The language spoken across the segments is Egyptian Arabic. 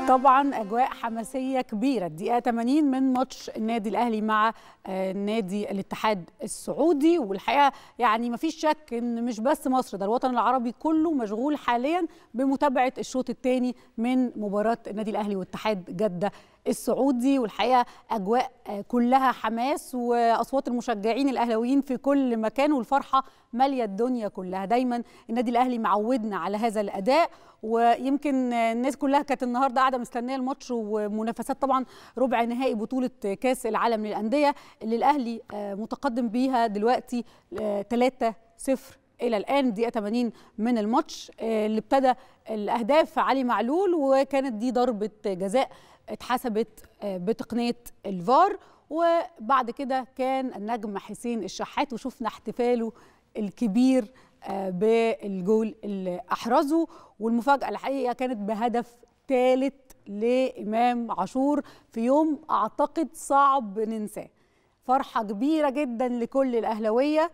طبعا اجواء حماسيه كبيره الدقيقه 80 من ماتش النادي الاهلي مع آه، نادي الاتحاد السعودي والحقيقه يعني ما فيش شك ان مش بس مصر ده الوطن العربي كله مشغول حاليا بمتابعه الشوط الثاني من مباراه النادي الاهلي واتحاد جده السعودي والحقيقه اجواء آه، كلها حماس واصوات المشجعين الاهلاويين في كل مكان والفرحه ماليه الدنيا كلها دايما النادي الاهلي معودنا على هذا الاداء ويمكن الناس كلها كانت النهارده قاعده مستنيه الماتش ومنافسات طبعا ربع نهائي بطوله كاس العالم للانديه اللي الاهلي آه، متقدم بيها دلوقتي 3 0 الى الان دقيقه 80 من الماتش آه، اللي ابتدى الاهداف علي معلول وكانت دي ضربه جزاء اتحسبت آه، بتقنيه الفار وبعد كده كان النجم حسين الشحات وشفنا احتفاله الكبير آه، بالجول اللي احرزه والمفاجاه الحقيقه كانت بهدف ثالث لامام عاشور في يوم اعتقد صعب ننساه فرحه كبيره جدا لكل الاهلاويه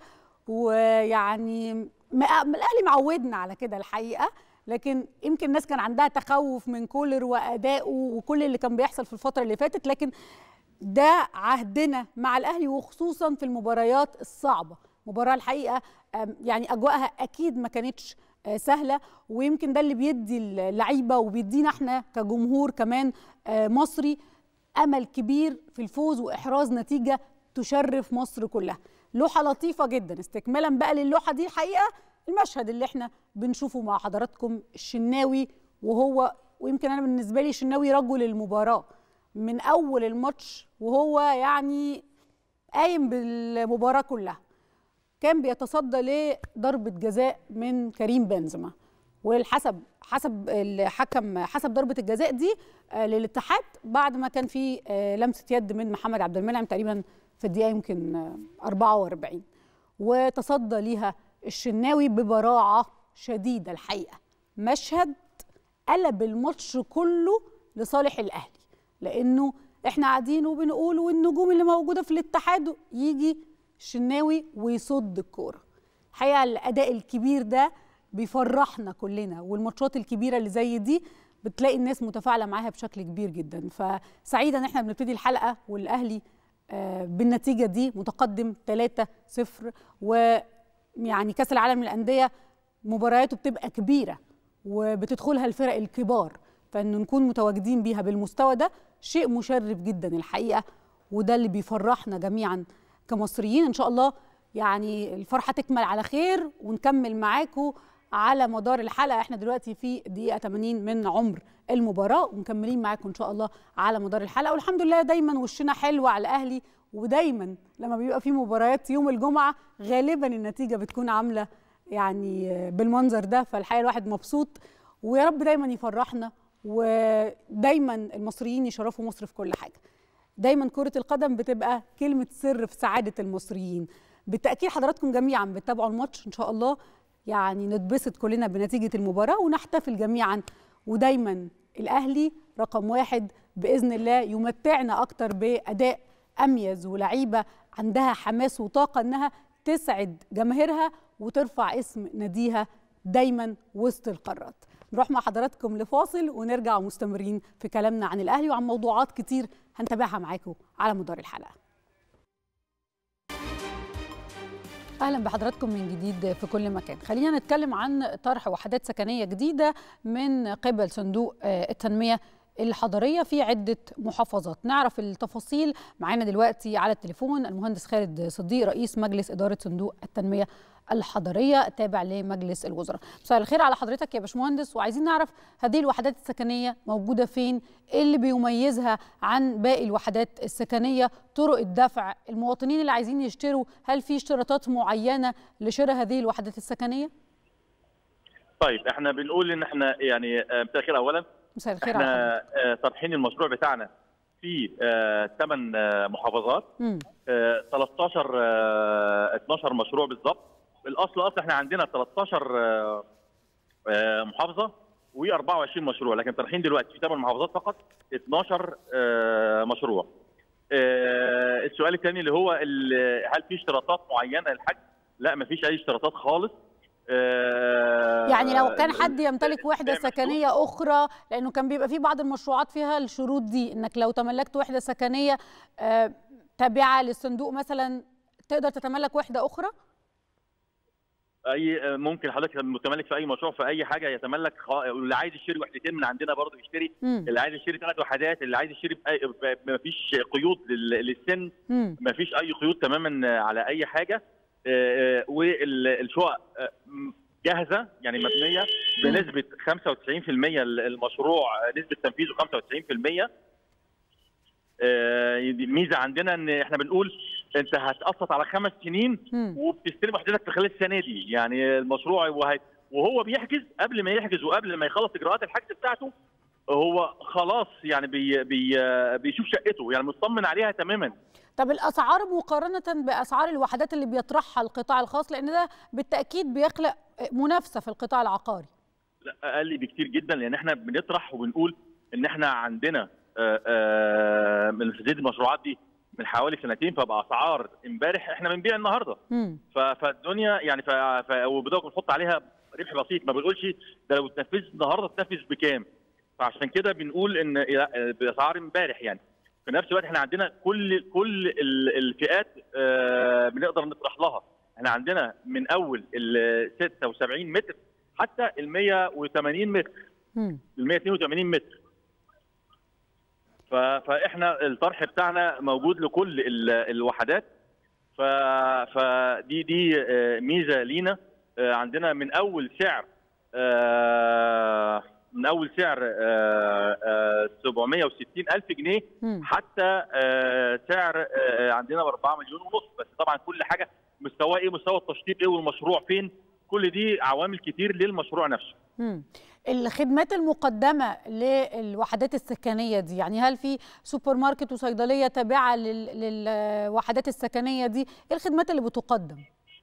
ويعني ما- الاهلي معودنا على كده الحقيقه لكن يمكن الناس كان عندها تخوف من كولر وادائه وكل اللي كان بيحصل في الفتره اللي فاتت لكن ده عهدنا مع الاهلي وخصوصا في المباريات الصعبه مباراه الحقيقه آم، يعني اجواءها اكيد ما كانتش آه، سهله ويمكن ده اللي بيدي اللعيبه وبيدينا احنا كجمهور كمان آه، مصري امل كبير في الفوز واحراز نتيجه تشرف مصر كلها لوحه لطيفه جدا استكمالا بقى للوحه دي الحقيقه المشهد اللي احنا بنشوفه مع حضراتكم الشناوي وهو ويمكن انا بالنسبه لي الشناوي رجل المباراه من اول الماتش وهو يعني قايم بالمباراه كلها كان بيتصدى لضربه جزاء من كريم بنزيما والحسب حسب الحكم حسب ضربه الجزاء دي آه، للاتحاد بعد ما كان في آه، لمسه يد من محمد عبد المنعم تقريبا في الدقيقه يمكن آه، 44 وتصدى ليها الشناوي ببراعه شديده الحقيقه مشهد قلب الماتش كله لصالح الاهلي لانه احنا قاعدين وبنقول والنجوم اللي موجوده في الاتحاد يجي الشناوي ويصد الكوره الحقيقه الاداء الكبير ده بيفرحنا كلنا والماتشات الكبيره اللي زي دي بتلاقي الناس متفاعله معاها بشكل كبير جدا فسعيده ان احنا بنبتدي الحلقه والاهلي آه، بالنتيجه دي متقدم 3-0 ويعني كاس العالم للانديه مبارياته بتبقى كبيره وبتدخلها الفرق الكبار فان نكون متواجدين بيها بالمستوى ده شيء مشرف جدا الحقيقه وده اللي بيفرحنا جميعا كمصريين ان شاء الله يعني الفرحه تكمل على خير ونكمل معاكم على مدار الحلقه احنا دلوقتي في دقيقه 80 من عمر المباراه ومكملين معاكم ان شاء الله على مدار الحلقه والحمد لله دايما وشنا حلو على الاهلي ودايما لما بيبقى في مباريات يوم الجمعه غالبا النتيجه بتكون عامله يعني بالمنظر ده فالحقيقه الواحد مبسوط ويا رب دايما يفرحنا ودايما المصريين يشرفوا مصر في كل حاجه دايما كرة القدم بتبقى كلمة سر في سعادة المصريين بالتأكيد حضراتكم جميعا بتتابعوا الماتش إن شاء الله يعني نتبسط كلنا بنتيجة المباراة ونحتفل جميعا ودايما الأهلي رقم واحد بإذن الله يمتعنا أكتر بأداء أميز ولعيبة عندها حماس وطاقة إنها تسعد جماهيرها وترفع اسم ناديها دايما وسط القارات نروح مع حضراتكم لفاصل ونرجع مستمرين في كلامنا عن الأهلي وعن موضوعات كتير هنتابعها معاكم على مدار الحلقة اهلا بحضراتكم من جديد في كل مكان خلينا نتكلم عن طرح وحدات سكنيه جديده من قبل صندوق آه، التنميه الحضريه في عده محافظات نعرف التفاصيل معانا دلوقتي على التليفون المهندس خالد صديق رئيس مجلس اداره صندوق التنميه الحضريه التابع لمجلس الوزراء مساء الخير على حضرتك يا باشمهندس وعايزين نعرف هذه الوحدات السكنيه موجوده فين ايه اللي بيميزها عن باقي الوحدات السكنيه طرق الدفع المواطنين اللي عايزين يشتروا هل في اشتراطات معينه لشراء هذه الوحدات السكنيه طيب احنا بنقول ان احنا يعني آه، مساء الخير اولا مساء الخير على احنا آه، طرحين المشروع بتاعنا في ثمان محافظات مم. آه، 13 آه، 12 مشروع بالظبط الاصل اصل احنا عندنا 13 آه، آه، محافظه و24 مشروع لكن طرحين دلوقتي في ثمان محافظات فقط 12 آه، مشروع آه، السؤال الثاني اللي هو ال- هل في اشتراطات معينه للحج لا ما فيش اي اشتراطات خالص آه، يعني لو كان حد يمتلك وحده مفتوح. سكنيه اخرى لانه كان بيبقى في بعض المشروعات فيها الشروط دي انك لو تملكت وحده سكنيه آه، تابعه للصندوق مثلا تقدر تتملك وحده اخرى اي ممكن حضرتك متملك في اي مشروع في اي حاجه يتملك خ... اللي عايز يشتري وحدتين من عندنا برضه يشتري مم. اللي عايز يشتري ثلاث وحدات اللي عايز يشتري ما فيش قيود لل... للسن مم. ما فيش اي قيود تماما على اي حاجه آه، آه، والشقق آه، م- جاهزه يعني مبنيه بنسبه 95% المشروع آه، نسبه تنفيذه 95% آه، دي الميزه عندنا ان احنا بنقول انت هتقسط على خمس سنين مم. وبتستلم وحدتك في خلال السنه دي يعني المشروع وهي وهو بيحجز قبل ما يحجز وقبل ما يخلص اجراءات الحجز بتاعته هو خلاص يعني بي بي بيشوف شقته يعني مطمن عليها تماما طب الاسعار مقارنه باسعار الوحدات اللي بيطرحها القطاع الخاص لان ده بالتاكيد بيخلق منافسه في القطاع العقاري لا اقل بكتير جدا لان احنا بنطرح وبنقول ان احنا عندنا آه، آه، من تسديد المشروعات دي من حوالي سنتين فباسعار امبارح احنا بنبيع النهارده مم. ف- فالدنيا يعني ف... ف... وبدأنا بنحط عليها ربح بسيط ما بنقولش ده لو اتنفذ النهارده اتنفذ بكام فعشان كده بنقول ان لا، باسعار امبارح يعني في نفس الوقت احنا عندنا كل كل ال- الفئات آه، بنقدر نطرح لها احنا عندنا من اول ال 76 متر حتى ال 180 متر مم. ال 182 متر ف- فاحنا الطرح بتاعنا موجود لكل ال- الوحدات ف- فدي دي آه، ميزه لينا آه، عندنا من اول سعر آه، من اول سعر آه، آه، 760 الف جنيه مم. حتى آه، سعر آه، عندنا ب 4 مليون ونص بس طبعا كل حاجه مستواه ايه مستوى التشطيب ايه والمشروع فين كل دي عوامل كتير للمشروع نفسه مم. الخدمات المقدمة للوحدات السكنية دي يعني هل في سوبر ماركت وصيدلية تابعة لل- للوحدات السكنية دي ايه الخدمات اللي بتقدم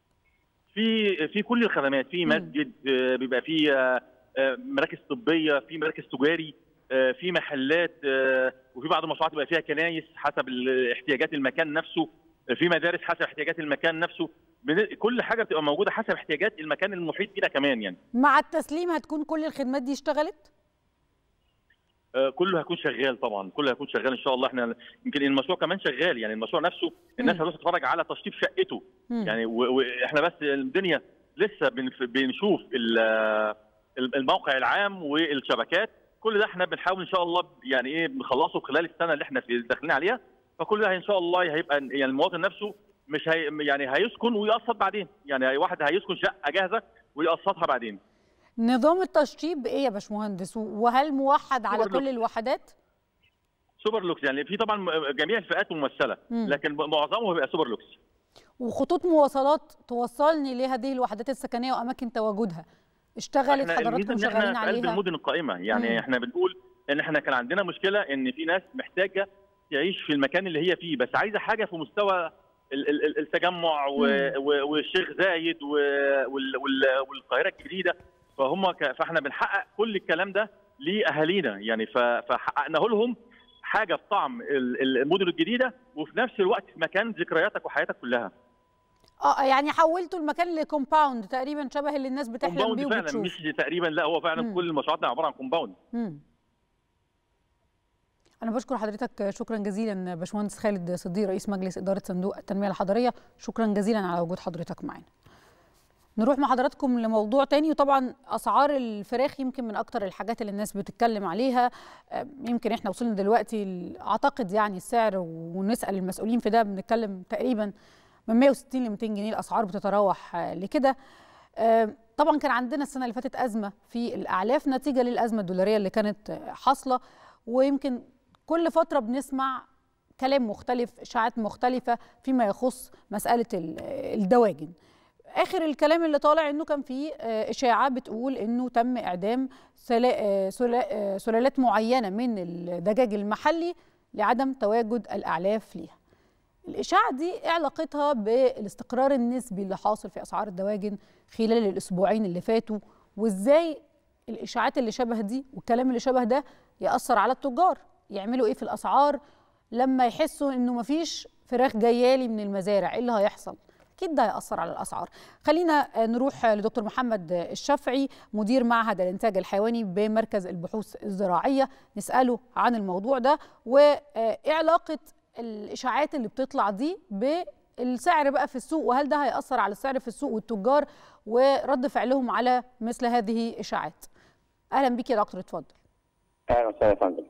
في في كل الخدمات في مم. مسجد آه، بيبقى في آه، آه، مراكز طبيه في مراكز تجاري آه، في محلات آه، وفي بعض المشروعات بيبقى فيها كنايس حسب ال- احتياجات المكان نفسه آه، في مدارس حسب احتياجات المكان نفسه بن- كل حاجه بتبقى موجوده حسب احتياجات المكان المحيط بينا كمان يعني مع التسليم هتكون كل الخدمات دي اشتغلت آه، كله هيكون شغال طبعا كله هيكون شغال ان شاء الله احنا يمكن المشروع كمان شغال يعني المشروع نفسه الناس مم. هتروح تتفرج على تشطيب شقته مم. يعني و- واحنا بس الدنيا لسه بنف- بنشوف ال- الموقع العام والشبكات كل ده احنا بنحاول ان شاء الله يعني ايه بنخلصه خلال السنه اللي احنا في- داخلين عليها فكل ده ان شاء الله هيبقى يعني المواطن نفسه مش هي يعني هيسكن ويقسط بعدين يعني واحد هيسكن شقه جاهزه ويقسطها بعدين نظام التشطيب ايه يا باشمهندس وهل موحد على سوبر كل لوكس. الوحدات سوبر لوكس يعني في طبعا جميع الفئات ممثله مم. لكن معظمه بيبقى سوبر لوكس وخطوط مواصلات توصلني لهذه الوحدات السكنية واماكن تواجدها اشتغلت احنا الميزه حضراتكم ان احنا شغالين في قلب عليها المدن القائمه يعني مم. احنا بنقول ان احنا كان عندنا مشكله ان في ناس محتاجه تعيش في المكان اللي هي فيه بس عايزه حاجه في مستوى ال- ال- ال- التجمع و- مم. و- والشيخ زايد و- وال- وال- والقاهره الجديده فهم ك- فاحنا بنحقق كل الكلام ده لاهالينا يعني ف- فحققناه لهم حاجه في طعم ال- ال- المدن الجديده وفي نفس الوقت في مكان ذكرياتك وحياتك كلها اه يعني حولتوا المكان لكومباوند تقريبا شبه اللي الناس بتحلم بيه كومباوند فعلا وبتشوف مش تقريبا لا هو فعلا مم. كل مشروعاتنا عباره عن كومباوند مم. أنا بشكر حضرتك شكرا جزيلا باشمهندس خالد صديق رئيس مجلس إدارة صندوق التنمية الحضرية شكرا جزيلا على وجود حضرتك معنا نروح مع حضراتكم لموضوع تاني وطبعا أسعار الفراخ يمكن من أكتر الحاجات اللي الناس بتتكلم عليها آه، يمكن إحنا وصلنا دلوقتي ل- أعتقد يعني السعر ونسأل المسؤولين في ده بنتكلم تقريبا من 160 ل 200 جنيه الأسعار بتتراوح آه، لكده آه، طبعا كان عندنا السنة اللي فاتت أزمة في الأعلاف نتيجة للأزمة الدولارية اللي كانت آه، حاصلة ويمكن كل فترة بنسمع كلام مختلف إشاعات مختلفة فيما يخص مسألة ال- الدواجن آخر الكلام اللي طالع إنه كان في آه، إشاعة بتقول إنه تم إعدام سلا- آه، سلا- آه، سلالات معينة من الدجاج المحلي لعدم تواجد الأعلاف ليها الإشاعة دي إيه علاقتها بالاستقرار النسبي اللي حاصل في أسعار الدواجن خلال الأسبوعين اللي فاتوا وإزاي الإشاعات اللي شبه دي والكلام اللي شبه ده يأثر على التجار يعملوا إيه في الأسعار لما يحسوا إنه مفيش فراخ جايالي من المزارع إيه اللي هيحصل اكيد ده هياثر على الاسعار خلينا نروح لدكتور محمد الشافعي مدير معهد الانتاج الحيواني بمركز البحوث الزراعيه نساله عن الموضوع ده وايه علاقه الاشاعات اللي بتطلع دي بالسعر بقى في السوق وهل ده هياثر على السعر في السوق والتجار ورد فعلهم على مثل هذه الاشاعات اهلا بيك يا دكتور اتفضل اهلا وسهلا يا فندم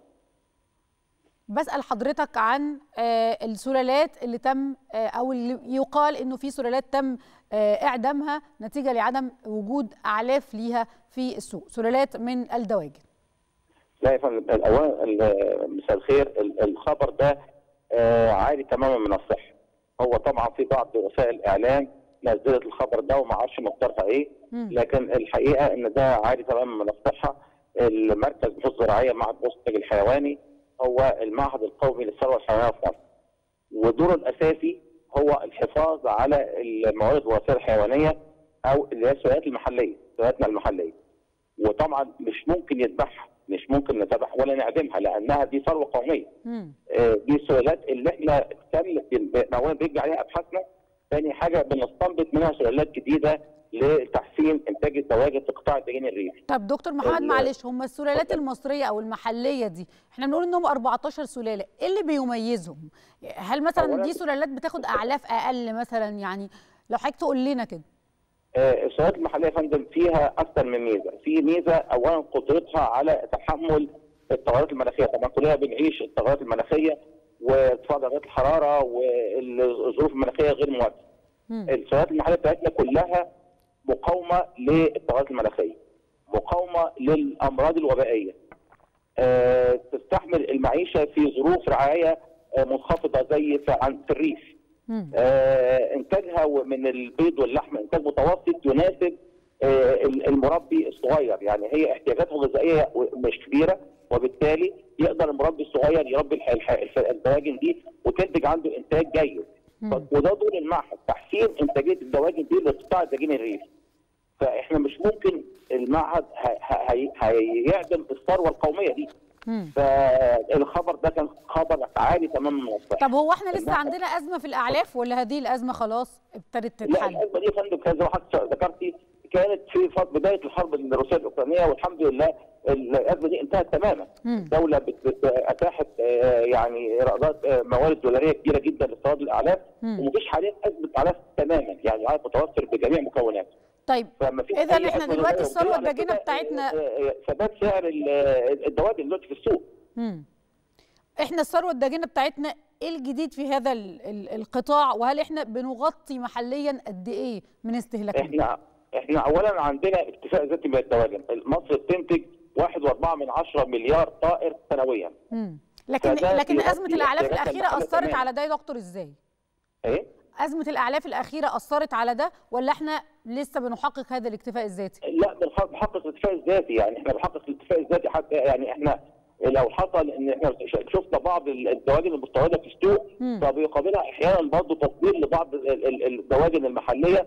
بسال حضرتك عن السلالات اللي تم او اللي يقال انه في سلالات تم اعدامها نتيجه لعدم وجود اعلاف ليها في السوق سلالات من الدواجن لا يا فندم اولا مساء الخير الخبر ده عالي تماما من الصحه هو طبعا في بعض وسائل الاعلام نزلت الخبر ده وما اعرفش مقدارها ايه لكن الحقيقه ان ده عالي تماما من الصحه المركز بحوث زراعيه معهد الانتاج الحيواني هو المعهد القومي للثروه الحيوانيه في مصر ودوره الاساسي هو الحفاظ على الموارد والوسائل الحيوانيه او اللي هي السلالات المحليه سلالاتنا المحليه وطبعا مش ممكن يذبحها مش ممكن نذبح ولا نعدمها لانها دي ثروه قوميه آه دي السلالات اللي احنا تم اولا بيجي عليها ابحاثنا ثاني حاجه بنستنبط منها سلالات جديده لتحسين انتاج الدواجن في قطاع الدجين الريفي. طب دكتور محمد معلش هم السلالات المصريه او المحليه دي احنا بنقول انهم 14 سلاله، ايه اللي بيميزهم؟ هل مثلا دي سلالات بتاخد اعلاف اقل مثلا يعني لو حضرتك تقول لنا كده. آه السلالات المحليه يا فندم فيها اكثر من ميزه، في ميزه اولا قدرتها على تحمل التغيرات المناخيه، طبعا كلنا بنعيش التغيرات المناخيه وارتفاع درجات الحراره والظروف المناخيه غير مواجهه. السلالات المحليه بتاعتنا كلها مقاومه للتغيرات المناخيه مقاومه للامراض الوبائيه أه تستحمل المعيشه في ظروف رعايه أه منخفضه زي في, في الريف أه انتاجها من البيض واللحم انتاج متوسط يناسب المربي الصغير يعني هي احتياجاته الغذائيه مش كبيره وبالتالي يقدر المربي الصغير يربي الدواجن دي وتنتج عنده انتاج جيد وده دور المعهد تحسين انتاجيه الدواجن دي لقطاع الدجين الريفي فاحنا مش ممكن المعهد هيعدم الثروه القوميه دي فالخبر ده كان خبر عالي تماما من الصحه طب هو احنا لسه عندنا ازمه في الاعلاف ولا هذه الازمه خلاص ابتدت تتحل؟ لا الازمه دي يا فندم كان زي ما حضرتك ذكرتي كانت في بدايه الحرب الروسيه الاوكرانيه والحمد لله الازمه دي انتهت تماما. الدوله اتاحت يعني ايرادات موارد دولاريه كبيره جدا لاستيراد الاعلاف ومفيش حاليا ازمه اعلاف تماما يعني الاعلاف متوفر بجميع مكوناته. طيب اذا احنا دلوقتي الثروه الداجنه بتاعتنا ثبات سعر الدواجن دلوقتي في السوق. مم. احنا الثروه الداجنه بتاعتنا ايه الجديد في هذا القطاع وهل احنا بنغطي محليا قد ايه من استهلاكنا؟ احنا احنا اولا عندنا اكتفاء ذاتي من الدواجن، مصر بتنتج 1.4 من 10 مليار طائر سنويا. امم لكن لكن ازمه الاعلاف الاخيره اثرت على ده يا دكتور ازاي؟ ايه؟ ازمه الاعلاف الاخيره اثرت على ده ولا احنا لسه بنحقق هذا الاكتفاء الذاتي؟ لا بنحقق الاكتفاء الذاتي يعني احنا بنحقق الاكتفاء الذاتي حتى يعني احنا لو حصل ان احنا شفنا بعض الدواجن المستورده في السوق فبيقابلها احيانا برضه تصدير لبعض الدواجن المحليه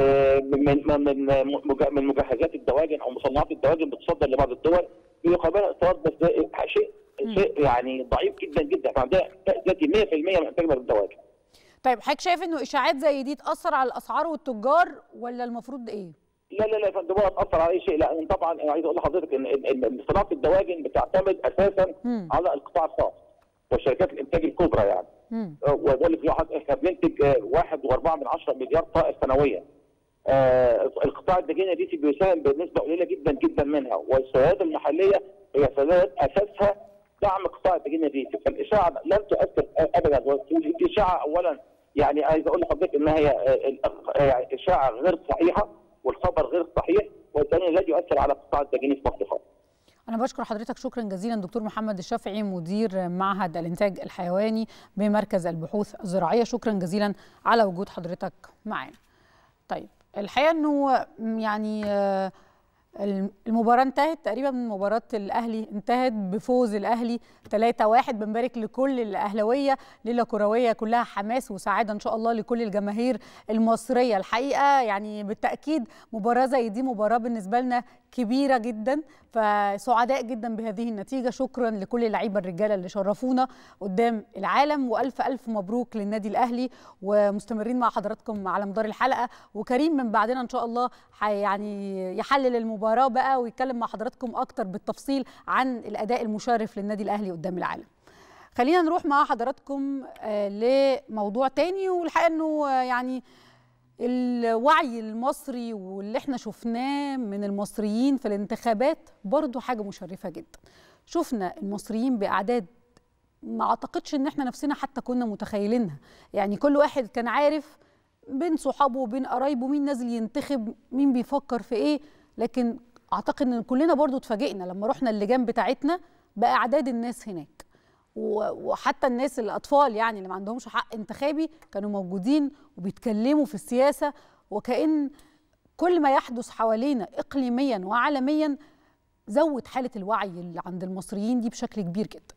من من من مجهزات الدواجن او مصنعات الدواجن بتصدر لبعض الدول بيقابلها اصرار بس شيء شيء يعني ضعيف جدا جدا احنا عندنا اكتفاء ذاتي 100% من انتاجنا للدواجن. طيب حضرتك شايف انه اشاعات زي دي تاثر على الاسعار والتجار ولا المفروض ايه؟ لا لا لا يا فندم ولا تاثر على اي شيء لان طبعا انا عايز اقول لحضرتك ان ان صناعه الدواجن بتعتمد اساسا م. على القطاع الخاص وشركات الانتاج الكبرى يعني وذلك احنا بننتج 1.4 من 10 مليار طائر سنويا آه القطاع الدجيني الريفي بيساهم بنسبه قليله جدا جدا منها والسلالات المحليه هي سلالات اساسها دعم قطاع الدجيني الريفي فالاشاعه لن تؤثر ابدا الاشاعه اولا يعني عايز اقول لحضرتك انها هي اشاعه غير صحيحه والخبر غير صحيح وبالتالي لا يؤثر على قطاع الدجيني في مصر خالص. أنا بشكر حضرتك شكرا جزيلا دكتور محمد الشافعي مدير معهد الإنتاج الحيواني بمركز البحوث الزراعية شكرا جزيلا على وجود حضرتك معنا. طيب الحقيقة أنه يعني المباراة انتهت تقريبا من مباراة الأهلي انتهت بفوز الأهلي 3-1 بنبارك لكل الأهلوية ليلة كروية كلها حماس وسعادة إن شاء الله لكل الجماهير المصرية الحقيقة يعني بالتأكيد مباراة زي دي مباراة بالنسبة لنا كبيره جدا فسعداء جدا بهذه النتيجه شكرا لكل اللعيبه الرجاله اللي شرفونا قدام العالم والف الف مبروك للنادي الاهلي ومستمرين مع حضراتكم على مدار الحلقه وكريم من بعدنا ان شاء الله يعني يحلل المباراه بقى ويتكلم مع حضراتكم اكتر بالتفصيل عن الاداء المشرف للنادي الاهلي قدام العالم خلينا نروح مع حضراتكم لموضوع تاني والحقيقه انه يعني الوعي المصري واللي احنا شفناه من المصريين في الانتخابات برضو حاجه مشرفه جدا شفنا المصريين باعداد ما اعتقدش ان احنا نفسنا حتى كنا متخيلينها يعني كل واحد كان عارف بين صحابه وبين قرايبه مين نازل ينتخب مين بيفكر في ايه لكن اعتقد ان كلنا برضو اتفاجئنا لما رحنا اللجان بتاعتنا باعداد الناس هناك وحتى الناس الاطفال يعني اللي ما عندهمش حق انتخابي كانوا موجودين وبيتكلموا في السياسه وكأن كل ما يحدث حوالينا اقليميا وعالميا زود حاله الوعي اللي عند المصريين دي بشكل كبير جدا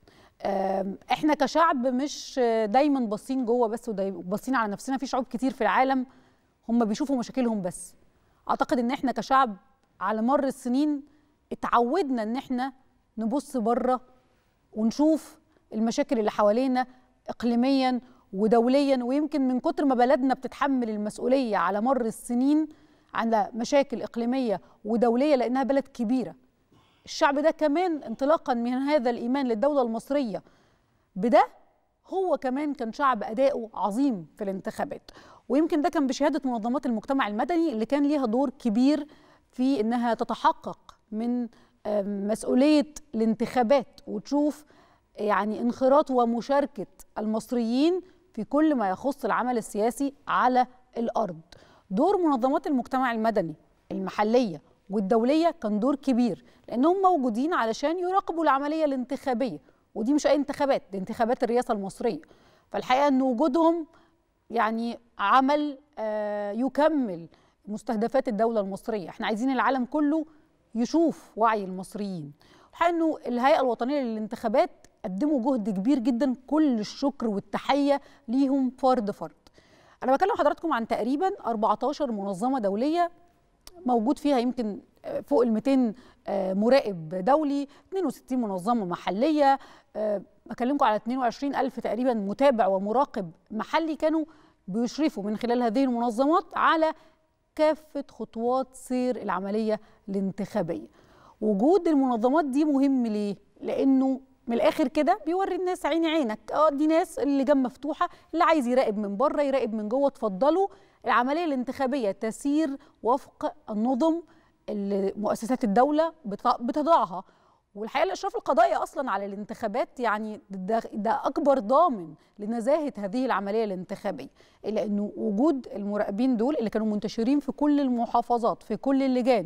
احنا كشعب مش دايما باصين جوه بس وباصين على نفسنا في شعوب كتير في العالم هم بيشوفوا مشاكلهم بس اعتقد ان احنا كشعب على مر السنين اتعودنا ان احنا نبص بره ونشوف المشاكل اللي حوالينا اقليميا ودوليا ويمكن من كتر ما بلدنا بتتحمل المسؤوليه على مر السنين على مشاكل اقليميه ودوليه لانها بلد كبيره الشعب ده كمان انطلاقا من هذا الايمان للدوله المصريه بده هو كمان كان شعب اداؤه عظيم في الانتخابات ويمكن ده كان بشهاده منظمات المجتمع المدني اللي كان ليها دور كبير في انها تتحقق من مسؤوليه الانتخابات وتشوف يعني انخراط ومشاركه المصريين في كل ما يخص العمل السياسي على الارض. دور منظمات المجتمع المدني المحليه والدوليه كان دور كبير لانهم موجودين علشان يراقبوا العمليه الانتخابيه ودي مش اي انتخابات دي انتخابات الرئاسه المصريه. فالحقيقه ان وجودهم يعني عمل آه يكمل مستهدفات الدوله المصريه، احنا عايزين العالم كله يشوف وعي المصريين. الحقيقه انه الهيئه الوطنيه للانتخابات قدموا جهد كبير جدا كل الشكر والتحيه ليهم فرد فرد. انا بكلم حضراتكم عن تقريبا 14 منظمه دوليه موجود فيها يمكن فوق ال 200 مراقب دولي 62 منظمه محليه بكلمكم على 22 ألف تقريبا متابع ومراقب محلي كانوا بيشرفوا من خلال هذه المنظمات على كافه خطوات سير العمليه الانتخابيه. وجود المنظمات دي مهم ليه؟ لانه من الاخر كده بيوري الناس عيني عينك اه دي ناس اللي جنب مفتوحه اللي عايز يراقب من بره يراقب من جوه اتفضلوا العمليه الانتخابيه تسير وفق النظم اللي مؤسسات الدوله بتضعها والحقيقه الاشراف القضائي اصلا على الانتخابات يعني ده, ده اكبر ضامن لنزاهه هذه العمليه الانتخابيه الا انه وجود المراقبين دول اللي كانوا منتشرين في كل المحافظات في كل اللجان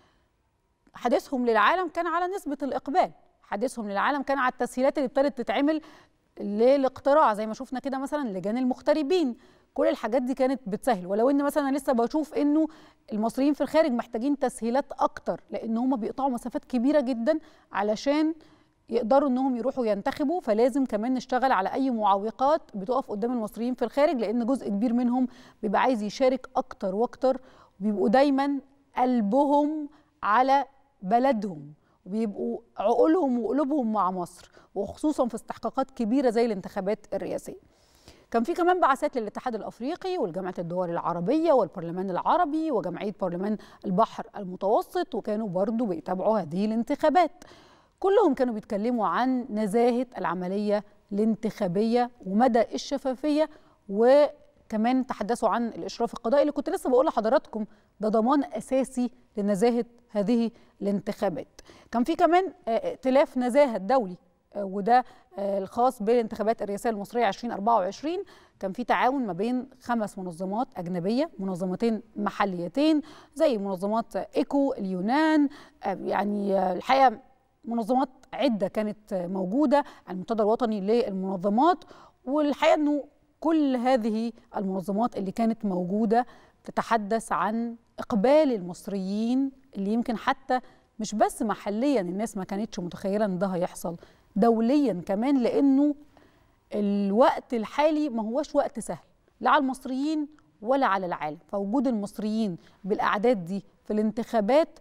حديثهم للعالم كان على نسبه الاقبال حديثهم للعالم كان على التسهيلات اللي ابتدت تتعمل للاقتراع زي ما شفنا كده مثلا لجان المغتربين كل الحاجات دي كانت بتسهل ولو ان مثلا أنا لسه بشوف انه المصريين في الخارج محتاجين تسهيلات اكتر لان هم بيقطعوا مسافات كبيره جدا علشان يقدروا انهم يروحوا ينتخبوا فلازم كمان نشتغل على اي معوقات بتقف قدام المصريين في الخارج لان جزء كبير منهم بيبقى عايز يشارك اكتر واكتر وبيبقوا دايما قلبهم على بلدهم وبيبقوا عقولهم وقلوبهم مع مصر وخصوصا في استحقاقات كبيره زي الانتخابات الرئاسيه. كان في كمان بعثات للاتحاد الافريقي والجامعه الدول العربيه والبرلمان العربي وجمعيه برلمان البحر المتوسط وكانوا برضو بيتابعوا هذه الانتخابات. كلهم كانوا بيتكلموا عن نزاهه العمليه الانتخابيه ومدى الشفافيه وكمان تحدثوا عن الاشراف القضائي اللي كنت لسه بقول لحضراتكم ده ضمان اساسي لنزاهه هذه الانتخابات. كان في كمان ائتلاف نزاهه الدولي وده الخاص بالانتخابات الرئاسيه المصريه 2024 كان في تعاون ما بين خمس منظمات اجنبيه منظمتين محليتين زي منظمات ايكو اليونان يعني الحقيقه منظمات عده كانت موجوده المنتدى الوطني للمنظمات والحقيقه انه كل هذه المنظمات اللي كانت موجوده تتحدث عن اقبال المصريين اللي يمكن حتى مش بس محليا الناس ما كانتش متخيله ان ده هيحصل دوليا كمان لانه الوقت الحالي ما هوش وقت سهل لا على المصريين ولا على العالم فوجود المصريين بالاعداد دي في الانتخابات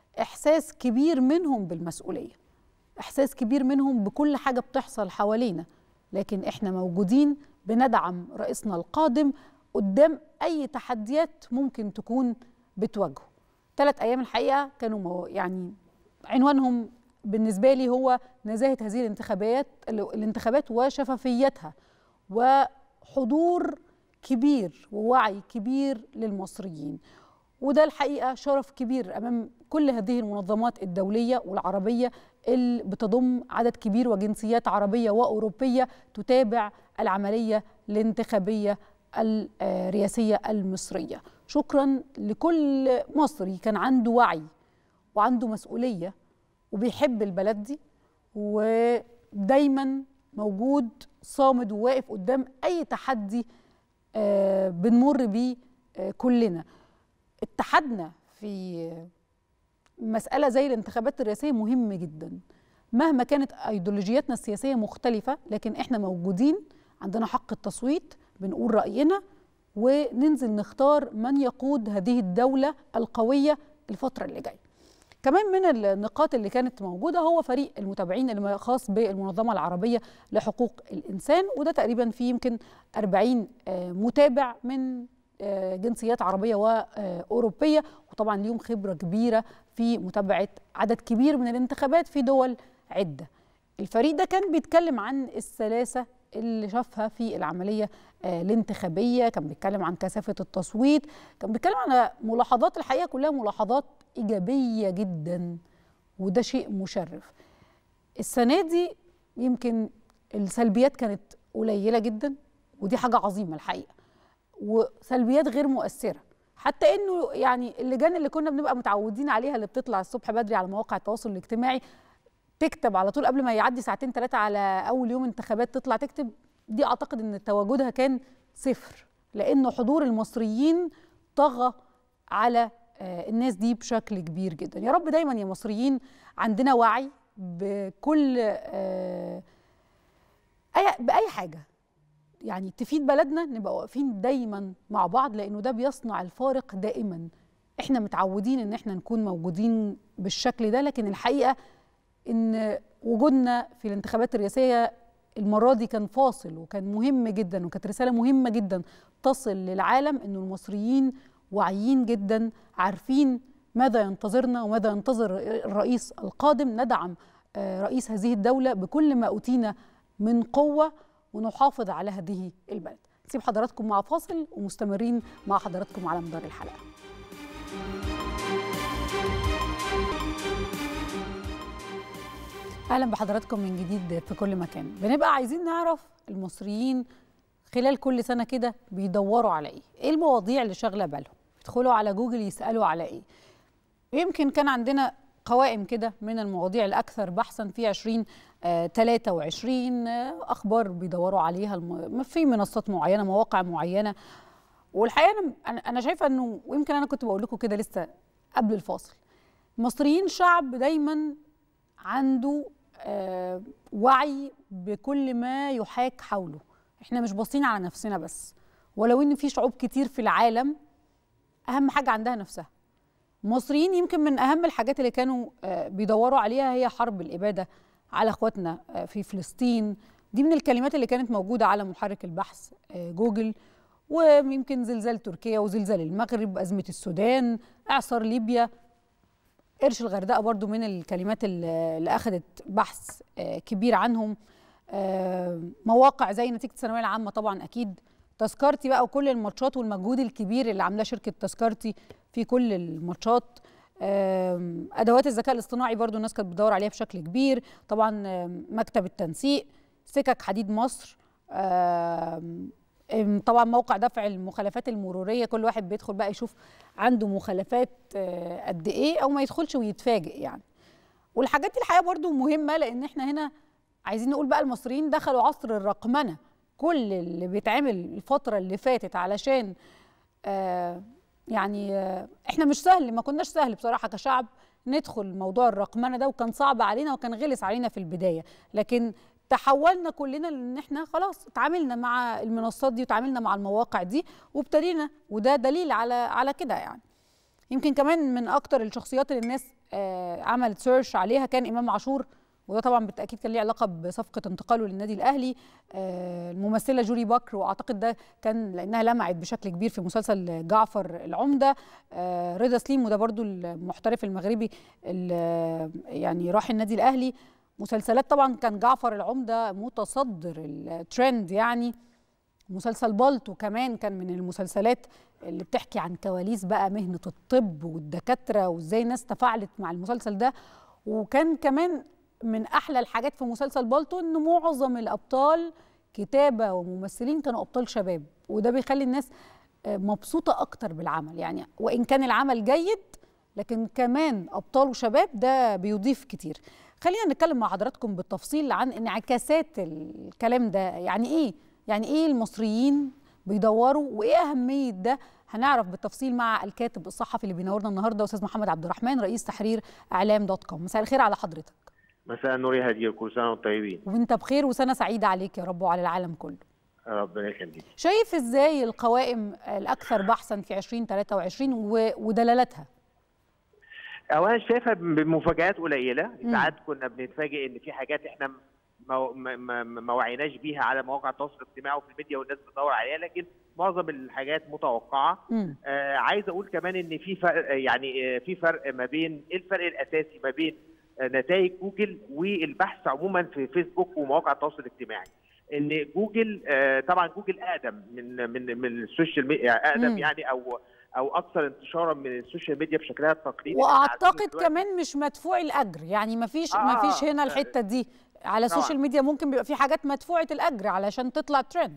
احساس كبير منهم بالمسؤوليه احساس كبير منهم بكل حاجه بتحصل حوالينا لكن احنا موجودين بندعم رئيسنا القادم قدام اي تحديات ممكن تكون بتواجهه ثلاث ايام الحقيقه كانوا يعني عنوانهم بالنسبه لي هو نزاهه هذه الانتخابات الانتخابات وشفافيتها وحضور كبير ووعي كبير للمصريين وده الحقيقه شرف كبير امام كل هذه المنظمات الدوليه والعربيه اللي بتضم عدد كبير وجنسيات عربيه واوروبيه تتابع العمليه الانتخابيه الرئاسيه المصريه شكرا لكل مصري كان عنده وعي وعنده مسؤوليه وبيحب البلد دي ودايما موجود صامد وواقف قدام اي تحدي بنمر بيه كلنا اتحادنا في مسألة زي الانتخابات الرئاسية مهم جدا مهما كانت أيديولوجياتنا السياسية مختلفة لكن احنا موجودين عندنا حق التصويت بنقول رأينا وننزل نختار من يقود هذه الدولة القوية الفترة اللي جاية كمان من النقاط اللي كانت موجودة هو فريق المتابعين اللي خاص بالمنظمة العربية لحقوق الإنسان وده تقريبا فيه يمكن 40 متابع من جنسيات عربيه واوروبيه وطبعا ليهم خبره كبيره في متابعه عدد كبير من الانتخابات في دول عده. الفريق ده كان بيتكلم عن السلاسه اللي شافها في العمليه الانتخابيه، كان بيتكلم عن كثافه التصويت، كان بيتكلم عن ملاحظات الحقيقه كلها ملاحظات ايجابيه جدا وده شيء مشرف. السنه دي يمكن السلبيات كانت قليله جدا ودي حاجه عظيمه الحقيقه. وسلبيات غير مؤثره حتى انه يعني اللجان اللي كنا بنبقى متعودين عليها اللي بتطلع الصبح بدري على مواقع التواصل الاجتماعي تكتب على طول قبل ما يعدي ساعتين ثلاثه على اول يوم انتخابات تطلع تكتب دي اعتقد ان تواجدها كان صفر لانه حضور المصريين طغى على الناس دي بشكل كبير جدا يا رب دايما يا مصريين عندنا وعي بكل اي باي حاجه يعني تفيد بلدنا نبقى واقفين دايما مع بعض لانه ده بيصنع الفارق دائما احنا متعودين ان احنا نكون موجودين بالشكل ده لكن الحقيقه ان وجودنا في الانتخابات الرئاسيه المره دي كان فاصل وكان مهم جدا وكانت رساله مهمه جدا تصل للعالم انه المصريين واعيين جدا عارفين ماذا ينتظرنا وماذا ينتظر الرئيس القادم ندعم رئيس هذه الدوله بكل ما اوتينا من قوه ونحافظ على هذه البلد نسيب حضراتكم مع فاصل ومستمرين مع حضراتكم على مدار الحلقه اهلا بحضراتكم من جديد في كل مكان بنبقى عايزين نعرف المصريين خلال كل سنه كده بيدوروا على ايه ايه المواضيع اللي شاغله بالهم يدخلوا على جوجل يسالوا على ايه يمكن كان عندنا قوائم كده من المواضيع الاكثر بحثا في 20 آه 23 آه اخبار بيدوروا عليها الم... في منصات معينه مواقع معينه والحقيقه انا انا شايفه انه ويمكن انا كنت بقول لكم كده لسه قبل الفاصل المصريين شعب دايما عنده آه وعي بكل ما يحاك حوله احنا مش باصين على نفسنا بس ولو ان في شعوب كتير في العالم اهم حاجه عندها نفسها المصريين يمكن من اهم الحاجات اللي كانوا بيدوروا عليها هي حرب الاباده على اخواتنا في فلسطين دي من الكلمات اللي كانت موجوده على محرك البحث جوجل ويمكن زلزال تركيا وزلزال المغرب ازمه السودان اعصار ليبيا قرش الغردقه برضو من الكلمات اللي اخذت بحث كبير عنهم مواقع زي نتيجه الثانويه العامه طبعا اكيد تذكرتي بقى وكل الماتشات والمجهود الكبير اللي عاملاه شركه تذكرتي في كل الماتشات ادوات الذكاء الاصطناعي برضو الناس كانت بتدور عليها بشكل كبير طبعا مكتب التنسيق سكك حديد مصر طبعا موقع دفع المخالفات المروريه كل واحد بيدخل بقى يشوف عنده مخالفات قد ايه او ما يدخلش ويتفاجئ يعني والحاجات دي الحقيقه برضو مهمه لان احنا هنا عايزين نقول بقى المصريين دخلوا عصر الرقمنه كل اللي بيتعمل الفتره اللي فاتت علشان آه يعني آه احنا مش سهل ما كناش سهل بصراحه كشعب ندخل موضوع الرقمنه ده وكان صعب علينا وكان غلس علينا في البدايه لكن تحولنا كلنا لان احنا خلاص اتعاملنا مع المنصات دي وتعاملنا مع المواقع دي وابتدينا وده دليل على على كده يعني يمكن كمان من اكتر الشخصيات اللي الناس آه عملت سيرش عليها كان امام عاشور وده طبعا بالتاكيد كان ليه علاقه بصفقه انتقاله للنادي الاهلي آه الممثله جوري بكر واعتقد ده كان لانها لمعت بشكل كبير في مسلسل جعفر العمده آه رضا سليم وده برضو المحترف المغربي اللي يعني راح النادي الاهلي مسلسلات طبعا كان جعفر العمده متصدر الترند يعني مسلسل بالطو كمان كان من المسلسلات اللي بتحكي عن كواليس بقى مهنه الطب والدكاتره وازاي الناس تفاعلت مع المسلسل ده وكان كمان من احلى الحاجات في مسلسل بالطو ان معظم الابطال كتابه وممثلين كانوا ابطال شباب وده بيخلي الناس مبسوطه اكتر بالعمل يعني وان كان العمل جيد لكن كمان ابطال وشباب ده بيضيف كتير خلينا نتكلم مع حضراتكم بالتفصيل عن انعكاسات الكلام ده يعني ايه يعني ايه المصريين بيدوروا وايه اهميه ده هنعرف بالتفصيل مع الكاتب الصحفي اللي بينورنا النهارده استاذ محمد عبد الرحمن رئيس تحرير اعلام دوت كوم مساء الخير على حضرتك مساء النور يا هديه كل سنه وانتم طيبين وانت بخير وسنه سعيده عليك يا رب وعلى العالم كله ربنا يخليك شايف ازاي القوائم الاكثر بحثا في 2023 ودلالاتها اولا شايفها بمفاجات قليله ساعات كنا بنتفاجئ ان في حاجات احنا ما ما ما وعيناش بيها على مواقع التواصل الاجتماعي وفي الميديا والناس بتدور عليها لكن معظم الحاجات متوقعه آه عايز اقول كمان ان في فرق يعني آه في فرق ما بين ايه الفرق الاساسي ما بين آه نتائج جوجل والبحث عموما في فيسبوك ومواقع التواصل الاجتماعي ان جوجل آه طبعا جوجل اقدم من من من السوشيال ميديا اقدم مم. يعني او او اكثر انتشارا من السوشيال ميديا بشكلها التقليدي واعتقد كمان مش مدفوع الاجر يعني ما فيش آه ما فيش هنا الحته دي على السوشيال ميديا ممكن بيبقى في حاجات مدفوعه الاجر علشان تطلع ترند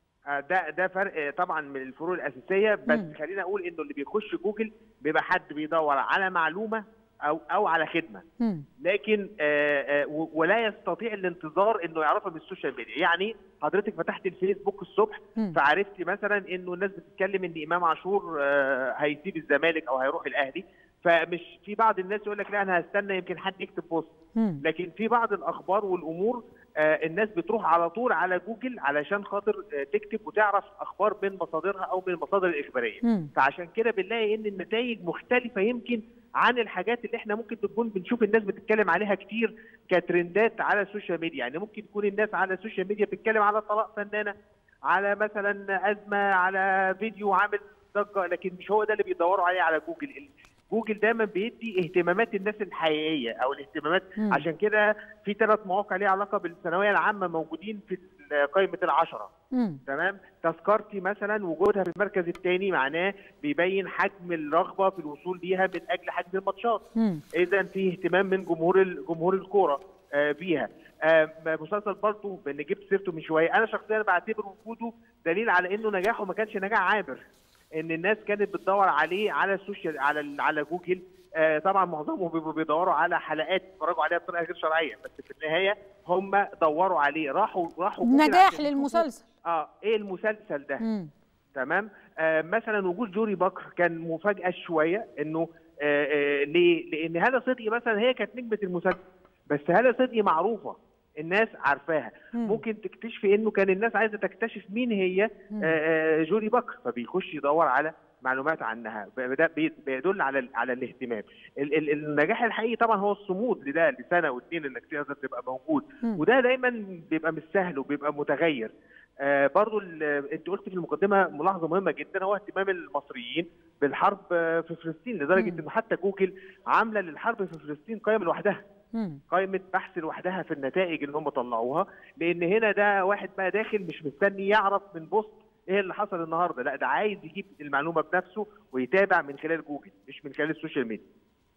ده ده فرق طبعا من الفروق الاساسيه بس مم. خلينا اقول انه اللي بيخش جوجل بيبقى حد بيدور على معلومه او او على خدمه مم. لكن آآ آآ ولا يستطيع الانتظار انه يعرفها من السوشيال ميديا يعني حضرتك فتحت الفيسبوك الصبح مم. فعرفتي مثلا انه الناس بتتكلم ان امام عاشور هيسيب الزمالك او هيروح الاهلي فمش في بعض الناس يقول لك لا انا هستنى يمكن حد يكتب بوست لكن في بعض الاخبار والامور آه الناس بتروح على طول على جوجل علشان خاطر آه تكتب وتعرف اخبار من مصادرها او من المصادر الاخباريه مم. فعشان كده بنلاقي ان النتائج مختلفه يمكن عن الحاجات اللي احنا ممكن تكون بنشوف الناس بتتكلم عليها كتير كترندات على السوشيال ميديا يعني ممكن تكون الناس على السوشيال ميديا بتتكلم على طلاق فنانه على مثلا ازمه على فيديو عامل ضجه لكن مش هو ده اللي بيدوروا عليه على جوجل جوجل دايما بيدي اهتمامات الناس الحقيقيه او الاهتمامات م. عشان كده في ثلاث مواقع ليها علاقه بالثانويه العامه موجودين في قائمه العشره م. تمام تذكرتي مثلا وجودها في المركز الثاني معناه بيبين حجم الرغبه في الوصول ليها من اجل حجم الماتشات اذا في اهتمام من جمهور جمهور الكوره آه بيها آه مسلسل برضه اللي جبت سيرته من شويه انا شخصيا بعتبر وجوده دليل على انه نجاحه ما كانش نجاح عابر ان الناس كانت بتدور عليه على السوشيال على على جوجل آه طبعا معظمهم بيبقوا بيدوروا على حلقات يتفرجوا عليها بطريقه غير شرعيه بس في النهايه هم دوروا عليه راحوا راحوا نجاح للمسلسل اه ايه المسلسل ده مم. تمام آه مثلا وجود جوري بكر كان مفاجاه شويه انه آه آه ليه؟ لان هاله صدقي مثلا هي كانت نجمه المسلسل بس هاله صدقي معروفه الناس عارفاها مم. ممكن تكتشفي انه كان الناس عايزه تكتشف مين هي آه جوري بكر فبيخش يدور على معلومات عنها ده بيدل على على الاهتمام النجاح الحقيقي طبعا هو الصمود لده لسنه واثنين انك تقدر تبقى موجود مم. وده دايما بيبقى مش سهل وبيبقى متغير آه برضو انت قلت في المقدمه ملاحظه مهمه جدا هو اهتمام المصريين بالحرب في فلسطين لدرجه انه حتى جوجل عامله للحرب في فلسطين قائمه لوحدها قائمه بحث لوحدها في النتائج اللي هم طلعوها لان هنا ده واحد بقى داخل مش مستني يعرف من بوست ايه اللي حصل النهارده لا ده عايز يجيب المعلومه بنفسه ويتابع من خلال جوجل مش من خلال السوشيال ميديا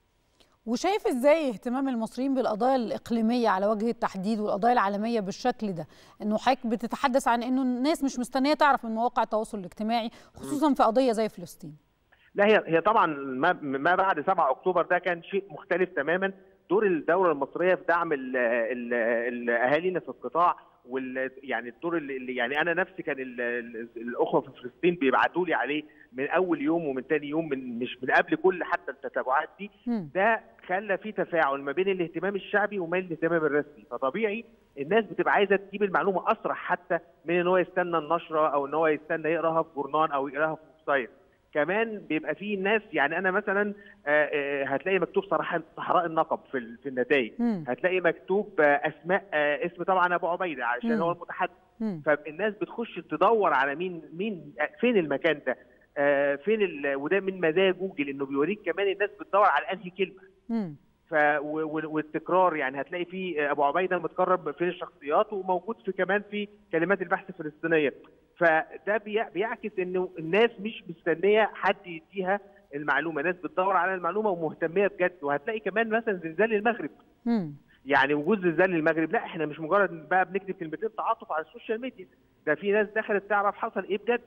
وشايف ازاي اهتمام المصريين بالقضايا الاقليميه على وجه التحديد والقضايا العالميه بالشكل ده انه حضرتك بتتحدث عن انه الناس مش مستنيه تعرف من مواقع التواصل الاجتماعي خصوصا في قضيه زي فلسطين لا هي هي طبعا ما, ما بعد 7 اكتوبر ده كان شيء مختلف تماما دور الدوله المصريه في دعم اهالينا في القطاع وال يعني الدور اللي يعني انا نفسي كان الاخوه في فلسطين بيبعتوا لي عليه من اول يوم ومن ثاني يوم من مش من قبل كل حتى التتابعات دي ده خلى في تفاعل ما بين الاهتمام الشعبي وما بين الاهتمام الرسمي فطبيعي الناس بتبقى عايزه تجيب المعلومه اسرع حتى من ان هو يستنى النشره او ان هو يستنى يقراها في جورنان او يقراها في ويب سايت كمان بيبقى فيه ناس يعني انا مثلا آه، آه، هتلاقي مكتوب صراحه صحراء النقب في ال- في النتائج مم. هتلاقي مكتوب آه، اسماء آه، اسم طبعا ابو عبيده عشان مم. هو المتحدث مم. فالناس بتخش تدور على مين مين آه، فين المكان ده آه، فين ال... وده من مزايا جوجل انه بيوريك كمان الناس بتدور على انهي كلمه مم. ف و- و- والتكرار يعني هتلاقي في ابو عبيده متكرر في الشخصيات وموجود في كمان في كلمات البحث الفلسطينيه فده بي- بيعكس انه الناس مش مستنيه حد يديها المعلومه ناس بتدور على المعلومه ومهتميه بجد وهتلاقي كمان مثلا زلزال المغرب مم. يعني وجود زلزال المغرب لا احنا مش مجرد بقى بنكتب كلمتين تعاطف على السوشيال ميديا ده في ناس دخلت تعرف حصل ايه بجد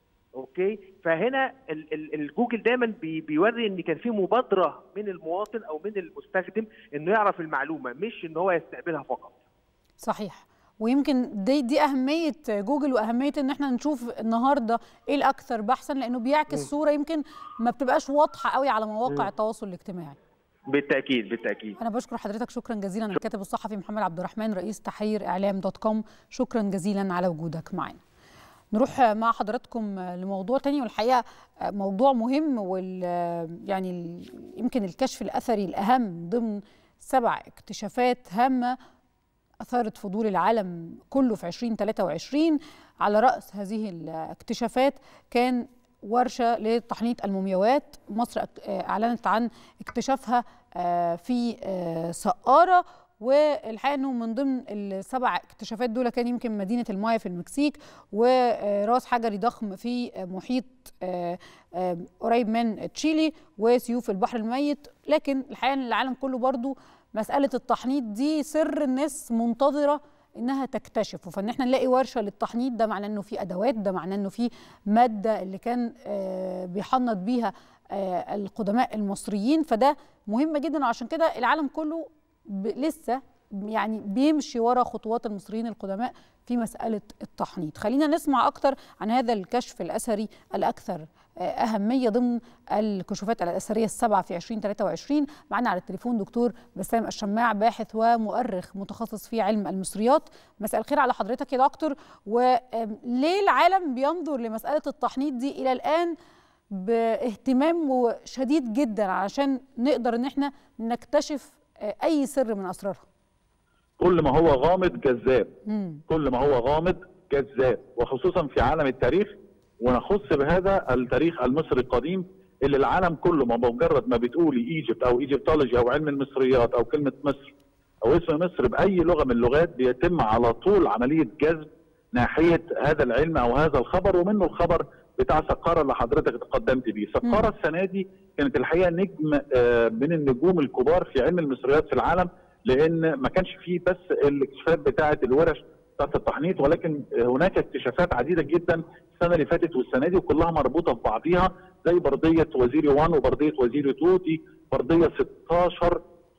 اوكي فهنا ال- ال- الجوجل دايما بي بيوري ان كان في مبادره من المواطن او من المستخدم انه يعرف المعلومه مش ان هو يستقبلها فقط صحيح ويمكن دي دي اهميه جوجل واهميه ان احنا نشوف النهارده ايه الاكثر بحثا لانه بيعكس مم. صوره يمكن ما بتبقاش واضحه قوي على مواقع مم. التواصل الاجتماعي بالتاكيد بالتاكيد انا بشكر حضرتك شكرا جزيلا الكاتب الصحفي محمد عبد الرحمن رئيس تحرير اعلام دوت كوم شكرا جزيلا على وجودك معنا نروح مع حضراتكم لموضوع تاني والحقيقه موضوع مهم وال يعني ال- يمكن الكشف الاثري الاهم ضمن سبع اكتشافات هامه اثارت فضول العالم كله في 2023 على راس هذه الاكتشافات كان ورشه لتحنيط المومياوات مصر أك- اعلنت عن اكتشافها آه، في آه، سقاره والحقيقه انه من ضمن السبع اكتشافات دول كان يمكن مدينه المايا في المكسيك وراس حجري ضخم في محيط آه، آه، قريب من تشيلي وسيوف البحر الميت لكن الحقيقه إن العالم كله برضو مساله التحنيط دي سر الناس منتظره انها تكتشف فان احنا نلاقي ورشه للتحنيط ده معناه انه في ادوات ده معناه انه في ماده اللي كان آه، بيحنط بيها آه، القدماء المصريين فده مهم جدا وعشان كده العالم كله ب- لسه يعني بيمشي ورا خطوات المصريين القدماء في مسألة التحنيط خلينا نسمع أكتر عن هذا الكشف الأثري الأكثر آه، أهمية ضمن الكشوفات الأثرية السبعة في 2023 معنا على التليفون دكتور بسام الشماع باحث ومؤرخ متخصص في علم المصريات مساء الخير على حضرتك يا دكتور وليه العالم بينظر لمسألة التحنيط دي إلى الآن باهتمام شديد جدا علشان نقدر ان احنا نكتشف آه، اي سر من اسرارها كل ما هو غامض جذاب مم. كل ما هو غامض جذاب وخصوصا في عالم التاريخ ونخص بهذا التاريخ المصري القديم اللي العالم كله ما بمجرد ما بتقولي ايجيبت او ايجيبتولوجي او علم المصريات او كلمه مصر او اسم مصر باي لغه من اللغات بيتم على طول عمليه جذب ناحيه هذا العلم او هذا الخبر ومنه الخبر بتاع سقاره اللي حضرتك تقدمت بيه، سقاره السنه دي كانت الحقيقه نجم آه، من النجوم الكبار في علم المصريات في العالم لان ما كانش فيه بس الاكتشافات بتاعه الورش بتاعه التحنيط ولكن هناك اكتشافات عديده جدا السنه اللي فاتت والسنه دي وكلها مربوطه في بعضيها زي برديه وزيري 1 وبرديه وزيري 2 دي برديه 16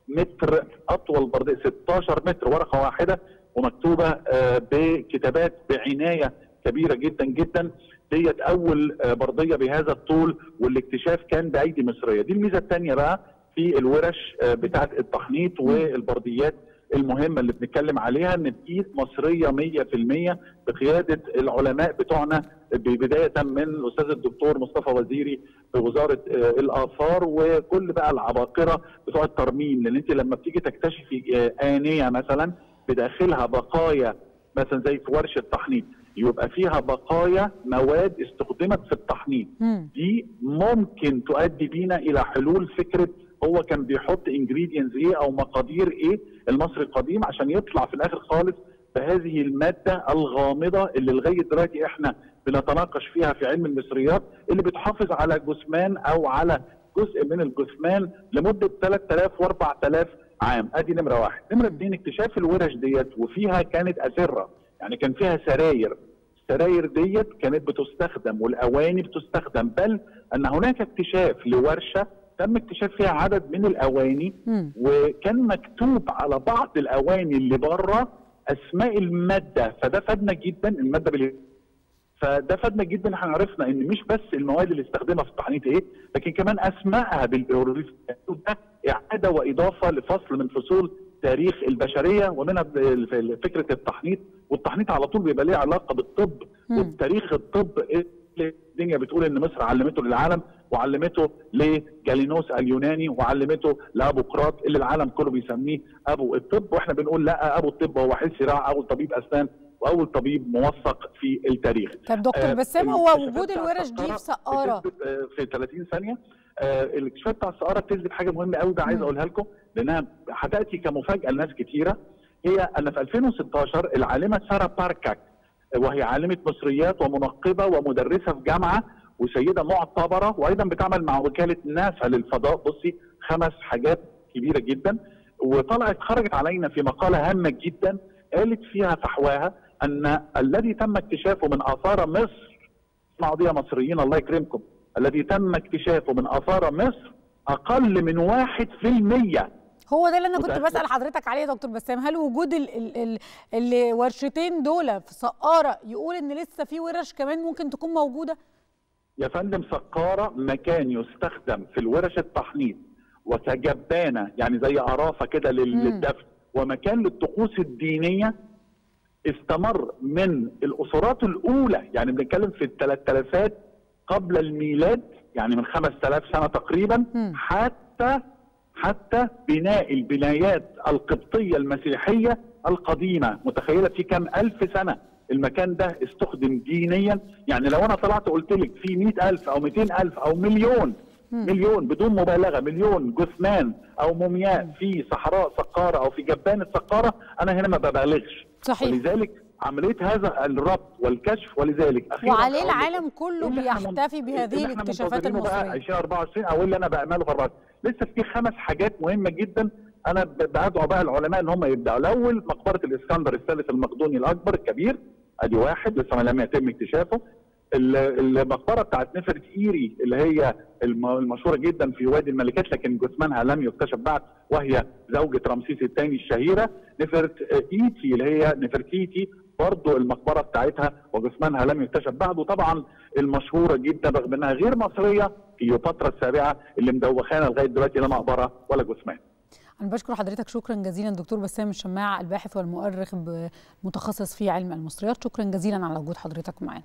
متر اطول برديه 16 متر ورقه واحده ومكتوبه آه، بكتابات بعنايه كبيره جدا جدا ديت اول آه، برديه بهذا الطول والاكتشاف كان بايدي مصريه دي الميزه الثانيه بقى في الورش آه، بتاعه التحنيط والبرديات المهمه اللي بنتكلم عليها ان بايد مصريه 100% بقياده العلماء بتوعنا بدايه من الاستاذ الدكتور مصطفى وزيري في وزاره آه، الاثار وكل بقى العباقره بتوع الترميم لان انت لما بتيجي تكتشفي آه، انيه مثلا بداخلها بقايا مثلا زي في ورشه تحنيط يبقى فيها بقايا مواد استخدمت في التحنيط مم. دي ممكن تؤدي بينا الى حلول فكره هو كان بيحط انجريدينتس ايه او مقادير ايه المصري القديم عشان يطلع في الاخر خالص بهذه الماده الغامضه اللي لغايه دلوقتي احنا بنتناقش فيها في علم المصريات اللي بتحافظ على جثمان او على جزء من الجثمان لمده 3000 و4000 عام ادي نمره واحد نمره اثنين اكتشاف الورش ديت وفيها كانت اسره يعني كان فيها سراير السراير ديت كانت بتستخدم والاواني بتستخدم بل ان هناك اكتشاف لورشه تم اكتشاف فيها عدد من الاواني مم. وكان مكتوب على بعض الاواني اللي بره اسماء الماده فده فادنا جدا الماده بال فده فادنا جدا احنا عرفنا ان مش بس المواد اللي استخدمها في التحنيط ايه لكن كمان اسمائها بالهيروغليف ده اعاده واضافه لفصل من فصول تاريخ البشريه ومنها ب- فكره التحنيط والتحنيط على طول بيبقى ليه علاقه بالطب مم. وبتاريخ الطب الدنيا بتقول ان مصر علمته للعالم وعلمته لجالينوس اليوناني وعلمته لابو قراط اللي العالم كله بيسميه ابو الطب واحنا بنقول لا ابو الطب هو حس راع اول طبيب اسنان واول طبيب موثق في التاريخ طب دكتور بسام هو وجود الورش دي في سقاره في 30 ثانيه الاكتشافات بتاع السقاره بتثبت حاجه مهمه قوي ده عايز اقولها لكم لانها هتاتي كمفاجاه لناس كثيره هي ان في 2016 العالمه ساره باركاك وهي عالمه مصريات ومنقبه ومدرسه في جامعه وسيده معتبره وايضا بتعمل مع وكاله ناسا للفضاء بصي خمس حاجات كبيره جدا وطلعت خرجت علينا في مقاله هامه جدا قالت فيها فحواها ان الذي تم اكتشافه من اثار مصر اسمعوا دي يا مصريين الله يكرمكم الذي تم اكتشافه من اثار مصر اقل من واحد في المية هو ده اللي انا كنت بسال حضرتك عليه يا دكتور بسام هل وجود ال ال ال الورشتين دول في سقاره يقول ان لسه في ورش كمان ممكن تكون موجوده يا فندم سقاره مكان يستخدم في الورش التحنيط وكجبانه يعني زي قرافه كده للدفن ومكان للطقوس الدينيه استمر من الاسرات الاولى يعني بنتكلم في الثلاث قبل الميلاد يعني من 5000 سنه تقريبا م. حتى حتى بناء البنايات القبطيه المسيحيه القديمه متخيله في كم الف سنه المكان ده استخدم دينيا يعني لو انا طلعت قلت لك في 100000 او 200000 او مليون م. مليون بدون مبالغه مليون جثمان او مومياء في صحراء سقاره او في جبانه سقاره انا هنا ما ببالغش صحيح ولذلك عمليه هذا الربط والكشف ولذلك وعليه العالم كله بيحتفي بهذه الاكتشافات المصريه 2024 او اللي انا بعمله في الربط لسه في خمس حاجات مهمه جدا انا بدعو بقى العلماء ان هم يبداوا الاول مقبره الاسكندر الثالث المقدوني الاكبر الكبير ادي واحد لسه لم يتم اكتشافه المقبره بتاعت نفرت ايري اللي هي المشهوره جدا في وادي الملكات لكن جثمانها لم يكتشف بعد وهي زوجة رمسيس الثاني الشهيرة نفرت ايتي اللي هي نفرتيتي برضه المقبره بتاعتها وجثمانها لم يكتشف بعد وطبعا المشهوره جدا رغم انها غير مصريه كليوباترا السابعه اللي مدوخانا لغايه دلوقتي لا مقبره ولا جثمان. أنا بشكر حضرتك شكرا جزيلا دكتور بسام الشماع الباحث والمؤرخ متخصص في علم المصريات شكرا جزيلا على وجود حضرتك معانا.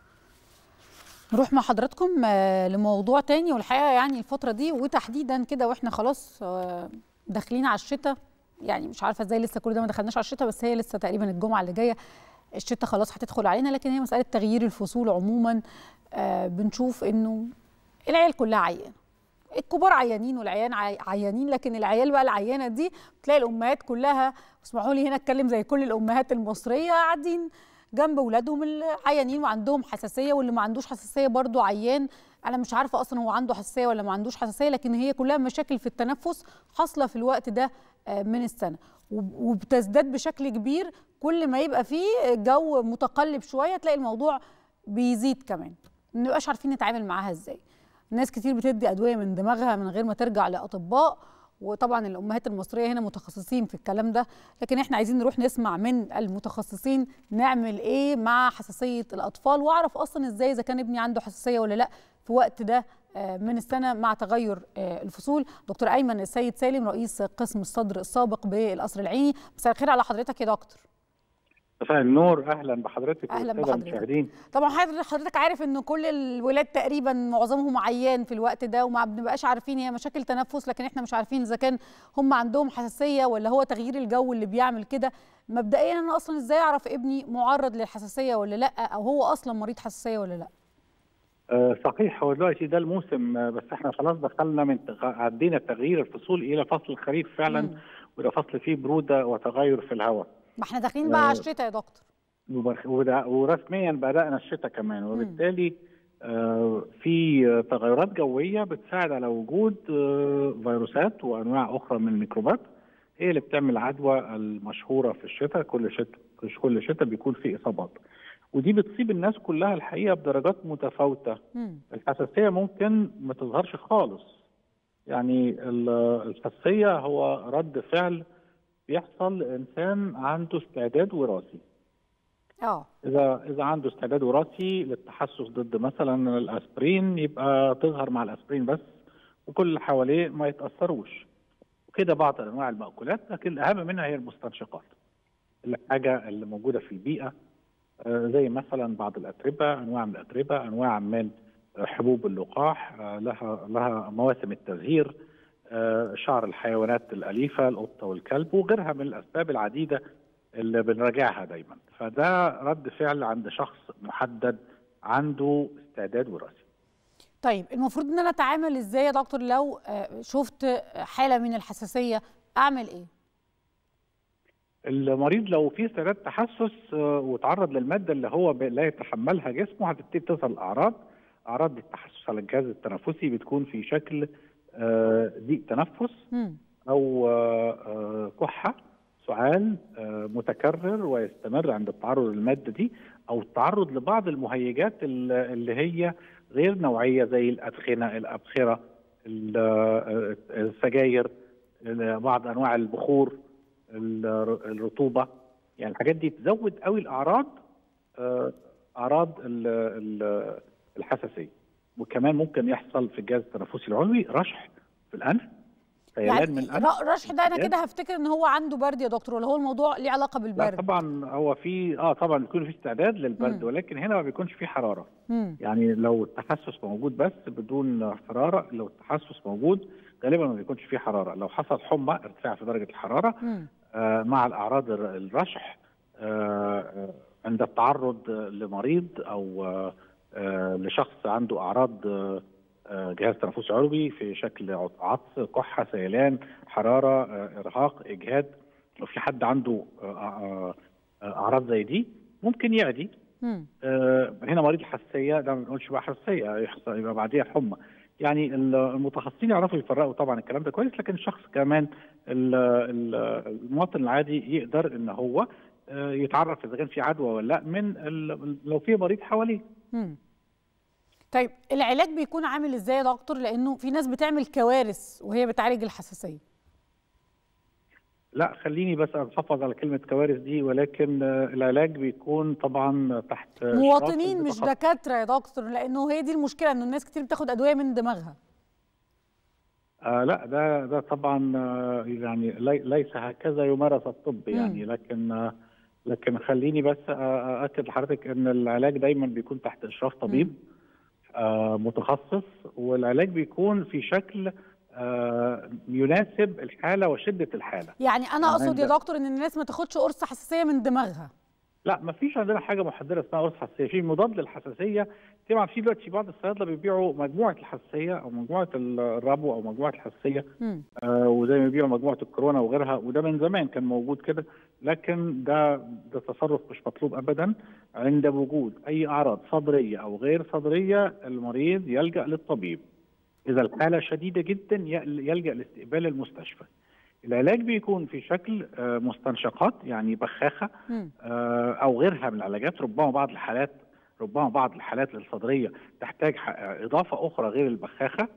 نروح مع حضراتكم لموضوع تاني والحقيقه يعني الفتره دي وتحديدا كده واحنا خلاص داخلين على الشتاء يعني مش عارفه ازاي لسه كل ده ما دخلناش على الشتاء بس هي لسه تقريبا الجمعه اللي جايه الشتاء خلاص هتدخل علينا لكن هي مساله تغيير الفصول عموما آه بنشوف انه العيال كلها عيانه الكبار عيانين والعيان عيانين لكن العيال بقى العيانه دي تلاقي الامهات كلها اسمحوا لي هنا اتكلم زي كل الامهات المصريه قاعدين جنب اولادهم العيانين وعندهم حساسيه واللي ما عندوش حساسيه برضه عيان انا مش عارفه اصلا هو عنده حساسيه ولا ما عندوش حساسيه لكن هي كلها مشاكل في التنفس حاصله في الوقت ده من السنه وبتزداد بشكل كبير كل ما يبقى فيه جو متقلب شويه تلاقي الموضوع بيزيد كمان ما نبقاش عارفين نتعامل معاها ازاي ناس كتير بتدي ادويه من دماغها من غير ما ترجع لاطباء وطبعا الامهات المصريه هنا متخصصين في الكلام ده لكن احنا عايزين نروح نسمع من المتخصصين نعمل ايه مع حساسيه الاطفال واعرف اصلا ازاي اذا كان ابني عنده حساسيه ولا لا في وقت ده من السنه مع تغير الفصول دكتور ايمن السيد سالم رئيس قسم الصدر السابق بالقصر العيني مساء الخير على حضرتك يا دكتور مساء النور اهلا بحضرتك اهلا بحضرتك طبعا حضرتك عارف ان كل الولاد تقريبا معظمهم عيان في الوقت ده وما بنبقاش عارفين هي مشاكل تنفس لكن احنا مش عارفين اذا كان هم عندهم حساسيه ولا هو تغيير الجو اللي بيعمل كده مبدئيا انا اصلا ازاي اعرف ابني معرض للحساسيه ولا لا او هو اصلا مريض حساسيه ولا لا أه صحيح هو دلوقتي ده الموسم بس احنا خلاص دخلنا من عدينا تغيير الفصول الى فصل الخريف فعلا م. والى فصل فيه بروده وتغير في الهواء ما احنا داخلين بقى على الشتاء يا دكتور ورسميا بدانا الشتاء كمان وبالتالي آه في تغيرات جويه بتساعد على وجود آه فيروسات وانواع اخرى من الميكروبات هي اللي بتعمل العدوى المشهوره في الشتاء كل شتاء كل شتاء بيكون في اصابات ودي بتصيب الناس كلها الحقيقه بدرجات متفاوته مم. الحساسيه ممكن ما تظهرش خالص يعني الحساسيه هو رد فعل بيحصل لانسان عنده استعداد وراثي اه اذا اذا عنده استعداد وراثي للتحسس ضد مثلا الاسبرين يبقى تظهر مع الاسبرين بس وكل اللي حواليه ما يتاثروش وكده بعض انواع المأكولات لكن الاهم منها هي المستنشقات الحاجه اللي موجوده في البيئه زي مثلا بعض الاتربه انواع من الاتربه انواع من حبوب اللقاح لها لها مواسم التزهير شعر الحيوانات الاليفه القطه والكلب وغيرها من الاسباب العديده اللي بنراجعها دايما فده رد فعل عند شخص محدد عنده استعداد وراثي طيب المفروض ان انا اتعامل ازاي يا دكتور لو شفت حاله من الحساسيه اعمل ايه المريض لو في استعداد تحسس وتعرض للماده اللي هو لا يتحملها جسمه هتبتدي تظهر الاعراض اعراض التحسس على الجهاز التنفسي بتكون في شكل ضيق تنفس او كحه سعال متكرر ويستمر عند التعرض للماده دي او التعرض لبعض المهيجات اللي هي غير نوعيه زي الادخنه الابخره السجاير بعض انواع البخور الرطوبه يعني الحاجات دي تزود قوي الاعراض اعراض الحساسيه وكمان ممكن يحصل في الجهاز التنفسي العلوي رشح في الانف يعني من الانف رشح ده انا كده هفتكر ان هو عنده برد يا دكتور ولا هو الموضوع ليه علاقه بالبرد؟ لا طبعا هو في اه طبعا بيكون في استعداد للبرد مم. ولكن هنا ما بيكونش في حراره مم. يعني لو التحسس موجود بس بدون حراره لو التحسس موجود غالبا ما بيكونش في حراره لو حصل حمى ارتفاع في درجه الحراره آه مع الاعراض الرشح آه عند التعرض لمريض او آه لشخص عنده اعراض جهاز تنفسي علوي في شكل عطس كحه سيلان حراره ارهاق اجهاد لو في حد عنده اعراض زي دي ممكن يعدي هنا مريض الحساسيه ده ما بنقولش بقى حساسيه يحصل يبقى بعديها حمى يعني المتخصصين يعرفوا يفرقوا طبعا الكلام ده كويس لكن الشخص كمان المواطن العادي يقدر ان هو يتعرف اذا كان في عدوى ولا لا من لو في مريض حواليه طيب العلاج بيكون عامل ازاي يا دكتور لانه في ناس بتعمل كوارث وهي بتعالج الحساسيه لا خليني بس اتحفظ على كلمه كوارث دي ولكن العلاج بيكون طبعا تحت مواطنين مش دكاتره يا دكتور لانه هي دي المشكله انه الناس كتير بتاخد ادويه من دماغها آه لا ده ده طبعا آه يعني لي ليس هكذا يمارس الطب يعني م. لكن آه لكن خليني بس اكد لحضرتك ان العلاج دايما بيكون تحت اشراف طبيب م. آه متخصص والعلاج بيكون في شكل آه يناسب الحاله وشده الحاله يعني انا اقصد يا دكتور ان الناس ما تاخدش قرص حساسيه من دماغها لا ما فيش عندنا حاجه محدده اسمها قرص حساسيه في مضاد للحساسيه طبعا في دلوقتي بعض الصيادله بيبيعوا مجموعه الحساسيه او مجموعه الربو او مجموعه الحساسيه آه وزي ما بيبيعوا مجموعه الكورونا وغيرها وده من زمان كان موجود كده لكن ده ده تصرف مش مطلوب ابدا عند وجود اي اعراض صدريه او غير صدريه المريض يلجا للطبيب اذا الحاله شديده جدا يلجا لاستقبال المستشفى العلاج بيكون في شكل مستنشقات يعني بخاخه او غيرها من العلاجات ربما بعض الحالات ربما بعض الحالات الصدريه تحتاج اضافه اخرى غير البخاخه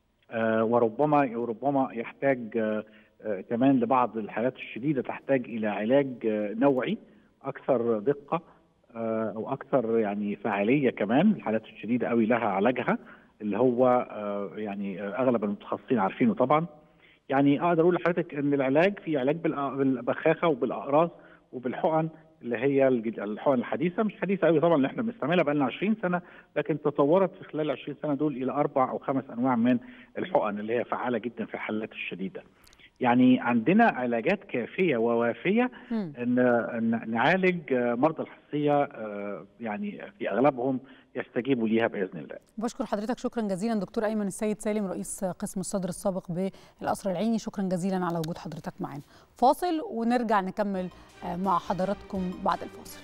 وربما وربما يحتاج كمان لبعض الحالات الشديده تحتاج الى علاج نوعي اكثر دقه او اكثر يعني فاعليه كمان الحالات الشديده قوي لها علاجها اللي هو يعني اغلب المتخصصين عارفينه طبعا يعني اقدر اقول لحضرتك ان العلاج في علاج بالبخاخه وبالاقراص وبالحقن اللي هي الحقن الحديثه مش حديثه قوي طبعا اللي احنا بنستعملها بقى لنا 20 سنه لكن تطورت في خلال 20 سنه دول الى اربع او خمس انواع من الحقن اللي هي فعاله جدا في الحالات الشديده. يعني عندنا علاجات كافيه ووافيه ان نعالج مرضى الحساسيه يعني في اغلبهم يستجيبوا ليها باذن الله. بشكر حضرتك شكرا جزيلا دكتور ايمن السيد سالم رئيس قسم الصدر السابق بالقصر العيني شكرا جزيلا على وجود حضرتك معنا. فاصل ونرجع نكمل مع حضراتكم بعد الفاصل.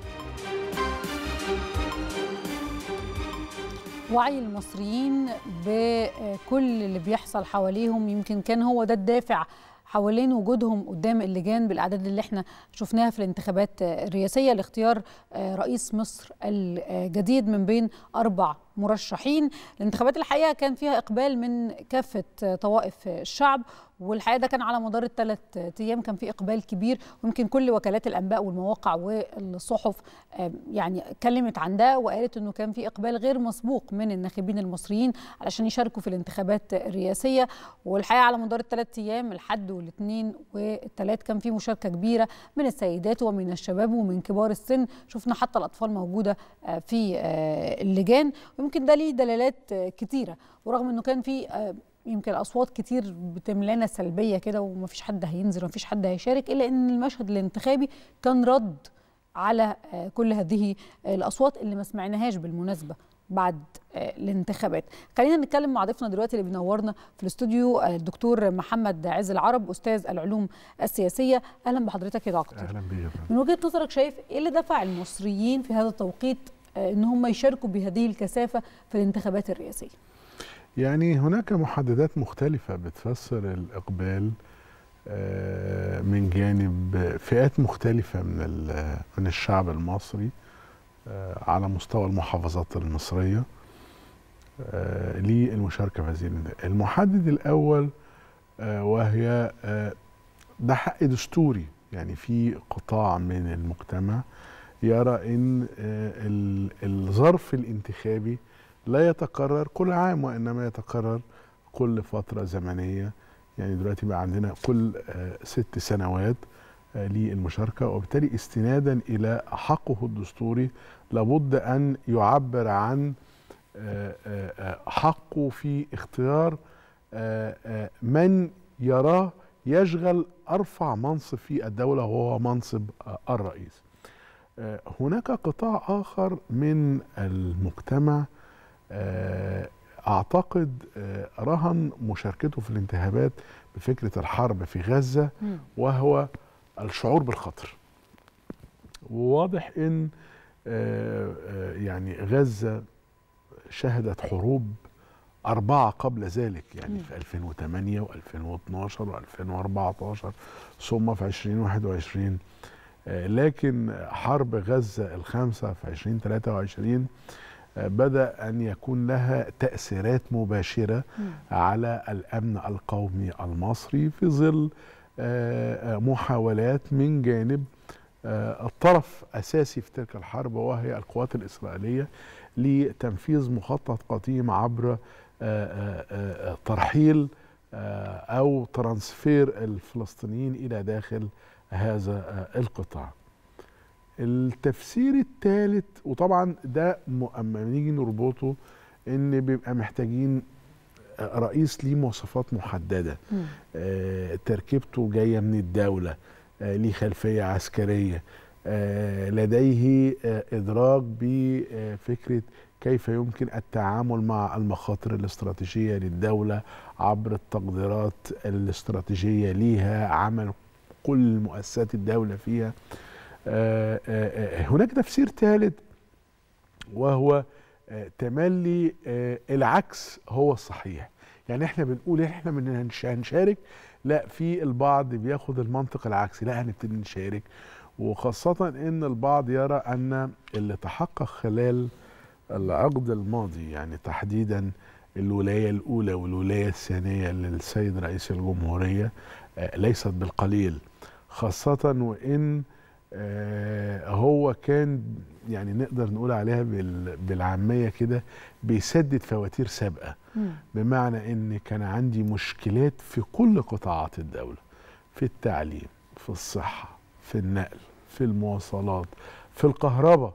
وعي المصريين بكل اللي بيحصل حواليهم يمكن كان هو ده الدافع حوالين وجودهم قدام اللجان بالاعداد اللي احنا شفناها في الانتخابات الرئاسيه لاختيار رئيس مصر الجديد من بين اربع مرشحين الانتخابات الحقيقه كان فيها اقبال من كافه طوائف الشعب والحقيقه ده كان على مدار الثلاث ايام كان في اقبال كبير ويمكن كل وكالات الانباء والمواقع والصحف يعني اتكلمت عن ده وقالت انه كان في اقبال غير مسبوق من الناخبين المصريين علشان يشاركوا في الانتخابات الرئاسيه والحقيقه على مدار الثلاث ايام الحد والاثنين والثلاث كان في مشاركه كبيره من السيدات ومن الشباب ومن كبار السن شفنا حتى الاطفال موجوده في اللجان ويمكن ده ليه دلالات كتيره ورغم انه كان في يمكن اصوات كتير بتملانا سلبيه كده ومفيش حد هينزل ومفيش حد هيشارك الا ان المشهد الانتخابي كان رد على كل هذه الاصوات اللي ما سمعناهاش بالمناسبه بعد الانتخابات خلينا نتكلم مع ضيفنا دلوقتي اللي بينورنا في الاستوديو الدكتور محمد عز العرب استاذ العلوم السياسيه اهلا بحضرتك يا دكتور اهلا بيك من وجهه نظرك شايف ايه اللي دفع المصريين في هذا التوقيت ان هم يشاركوا بهذه الكثافه في الانتخابات الرئاسيه يعني هناك محددات مختلفة بتفسر الإقبال من جانب فئات مختلفة من من الشعب المصري على مستوى المحافظات المصرية للمشاركة في هذه المحدد الأول وهي ده حق دستوري يعني في قطاع من المجتمع يرى ان الظرف الانتخابي لا يتكرر كل عام وانما يتكرر كل فتره زمنيه يعني دلوقتي بقى عندنا كل ست سنوات للمشاركه وبالتالي استنادا الى حقه الدستوري لابد ان يعبر عن حقه في اختيار من يراه يشغل ارفع منصب في الدوله وهو منصب الرئيس. هناك قطاع اخر من المجتمع اعتقد رهن مشاركته في الانتخابات بفكره الحرب في غزه وهو الشعور بالخطر وواضح ان يعني غزه شهدت حروب أربعة قبل ذلك يعني في 2008 و2012 و2014 ثم في 2021 لكن حرب غزة الخامسة في 2023 بدا ان يكون لها تاثيرات مباشره على الامن القومي المصري في ظل محاولات من جانب الطرف اساسي في تلك الحرب وهي القوات الاسرائيليه لتنفيذ مخطط قديم عبر ترحيل او ترانسفير الفلسطينيين الى داخل هذا القطاع. التفسير الثالث وطبعا ده اما نيجي نربطه ان بيبقى محتاجين رئيس ليه مواصفات محدده آه تركيبته جايه من الدوله آه ليه خلفيه عسكريه آه لديه آه ادراك بفكره كيف يمكن التعامل مع المخاطر الاستراتيجيه للدوله عبر التقديرات الاستراتيجيه ليها عمل كل مؤسسات الدوله فيها آآ آآ هناك تفسير ثالث وهو تملي العكس هو الصحيح يعني احنا بنقول احنا من هنشارك لا في البعض بياخد المنطق العكسي لا هنبتدي نشارك وخاصة ان البعض يرى ان اللي تحقق خلال العقد الماضي يعني تحديدا الولاية الأولى والولاية الثانية للسيد رئيس الجمهورية ليست بالقليل خاصة وإن آه هو كان يعني نقدر نقول عليها بالعاميه كده بيسدد فواتير سابقه بمعنى ان كان عندي مشكلات في كل قطاعات الدوله في التعليم في الصحه في النقل في المواصلات في الكهرباء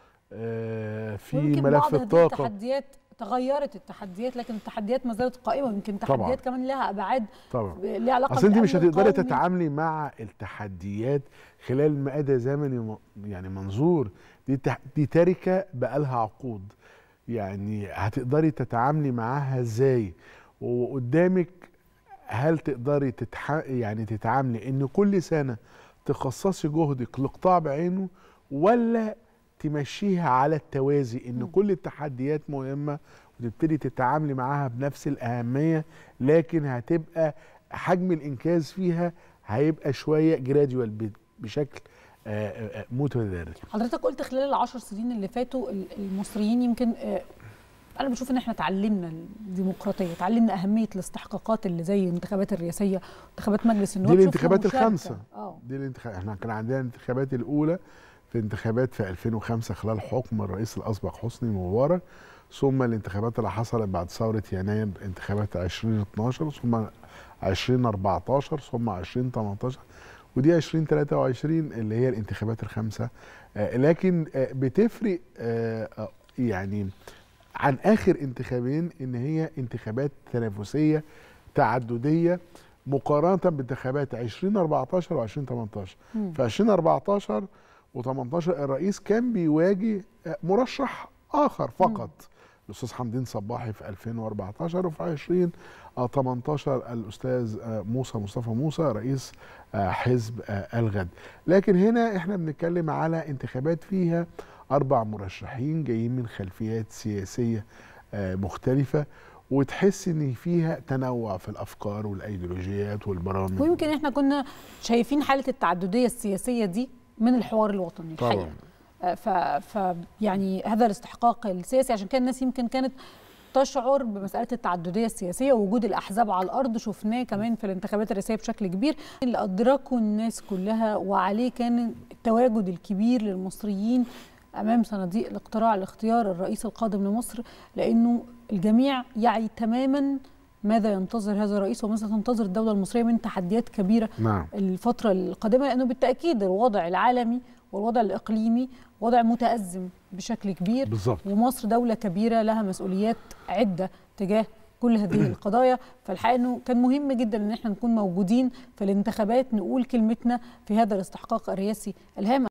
آه في ملف الطاقه التحديات تغيرت التحديات لكن التحديات ما زالت قائمه يمكن تحديات كمان لها ابعاد طبعا ليها علاقه اصل انت مش هتقدري تتعاملي مع التحديات خلال مدى زمني يعني منظور دي دي تركه بقالها عقود يعني هتقدري تتعاملي معاها ازاي وقدامك هل تقدري تتح... يعني تتعاملي ان كل سنه تخصصي جهدك لقطاع بعينه ولا تمشيها على التوازي ان م. كل التحديات مهمه وتبتدي تتعاملي معاها بنفس الاهميه لكن هتبقى حجم الانجاز فيها هيبقى شويه جراديوال بشكل متدرج حضرتك قلت خلال العشر سنين اللي فاتوا المصريين يمكن انا بشوف ان احنا اتعلمنا الديمقراطيه اتعلمنا اهميه الاستحقاقات اللي زي الانتخابات الرئاسيه انتخابات مجلس النواب دي شفنا الانتخابات مشاركة. الخمسه اه دي الانتخابات احنا كان عندنا الانتخابات الاولى في انتخابات في 2005 خلال حكم الرئيس الاسبق حسني مبارك ثم الانتخابات اللي حصلت بعد ثوره يناير انتخابات 2012 ثم 2014 ثم 2018 ودي 2023 اللي هي الانتخابات الخمسه آه لكن آه بتفرق آه آه، يعني عن اخر انتخابين ان هي انتخابات تنافسيه تعدديه مقارنه بانتخابات 2014 و 2018 مم. في 2014 و18 الرئيس كان بيواجه آه، مرشح اخر فقط الاستاذ حمدين صباحي في 2014 وفي 2018 الاستاذ آه، موسى مصطفى موسى رئيس آه، حزب آه، الغد لكن هنا احنا بنتكلم على انتخابات فيها اربع مرشحين جايين من خلفيات سياسيه آه، مختلفه وتحس ان فيها تنوع في الافكار والايديولوجيات والبرامج ويمكن احنا كنا شايفين حاله التعدديه السياسيه دي من الحوار الوطني طبعاً. الحقيقه آه، ف, ف يعني هذا الاستحقاق السياسي عشان كده الناس يمكن كانت تشعر بمساله التعدديه السياسيه ووجود الاحزاب على الارض شفناه كمان في الانتخابات الرئاسيه بشكل كبير اللي ادركه الناس كلها وعليه كان التواجد الكبير للمصريين امام صناديق الاقتراع لاختيار الرئيس القادم لمصر لانه الجميع يعي تماما ماذا ينتظر هذا الرئيس وماذا تنتظر الدوله المصريه من تحديات كبيره نعم الفترة القادمة لأنه بالتأكيد الوضع العالمي والوضع الإقليمي وضع متأزم بشكل كبير بالظبط ومصر دولة كبيرة لها مسؤوليات عدة تجاه كل هذه القضايا فالحقيقة أنه كان مهم جدا أن احنا نكون موجودين في الانتخابات نقول كلمتنا في هذا الاستحقاق الرئاسي الهام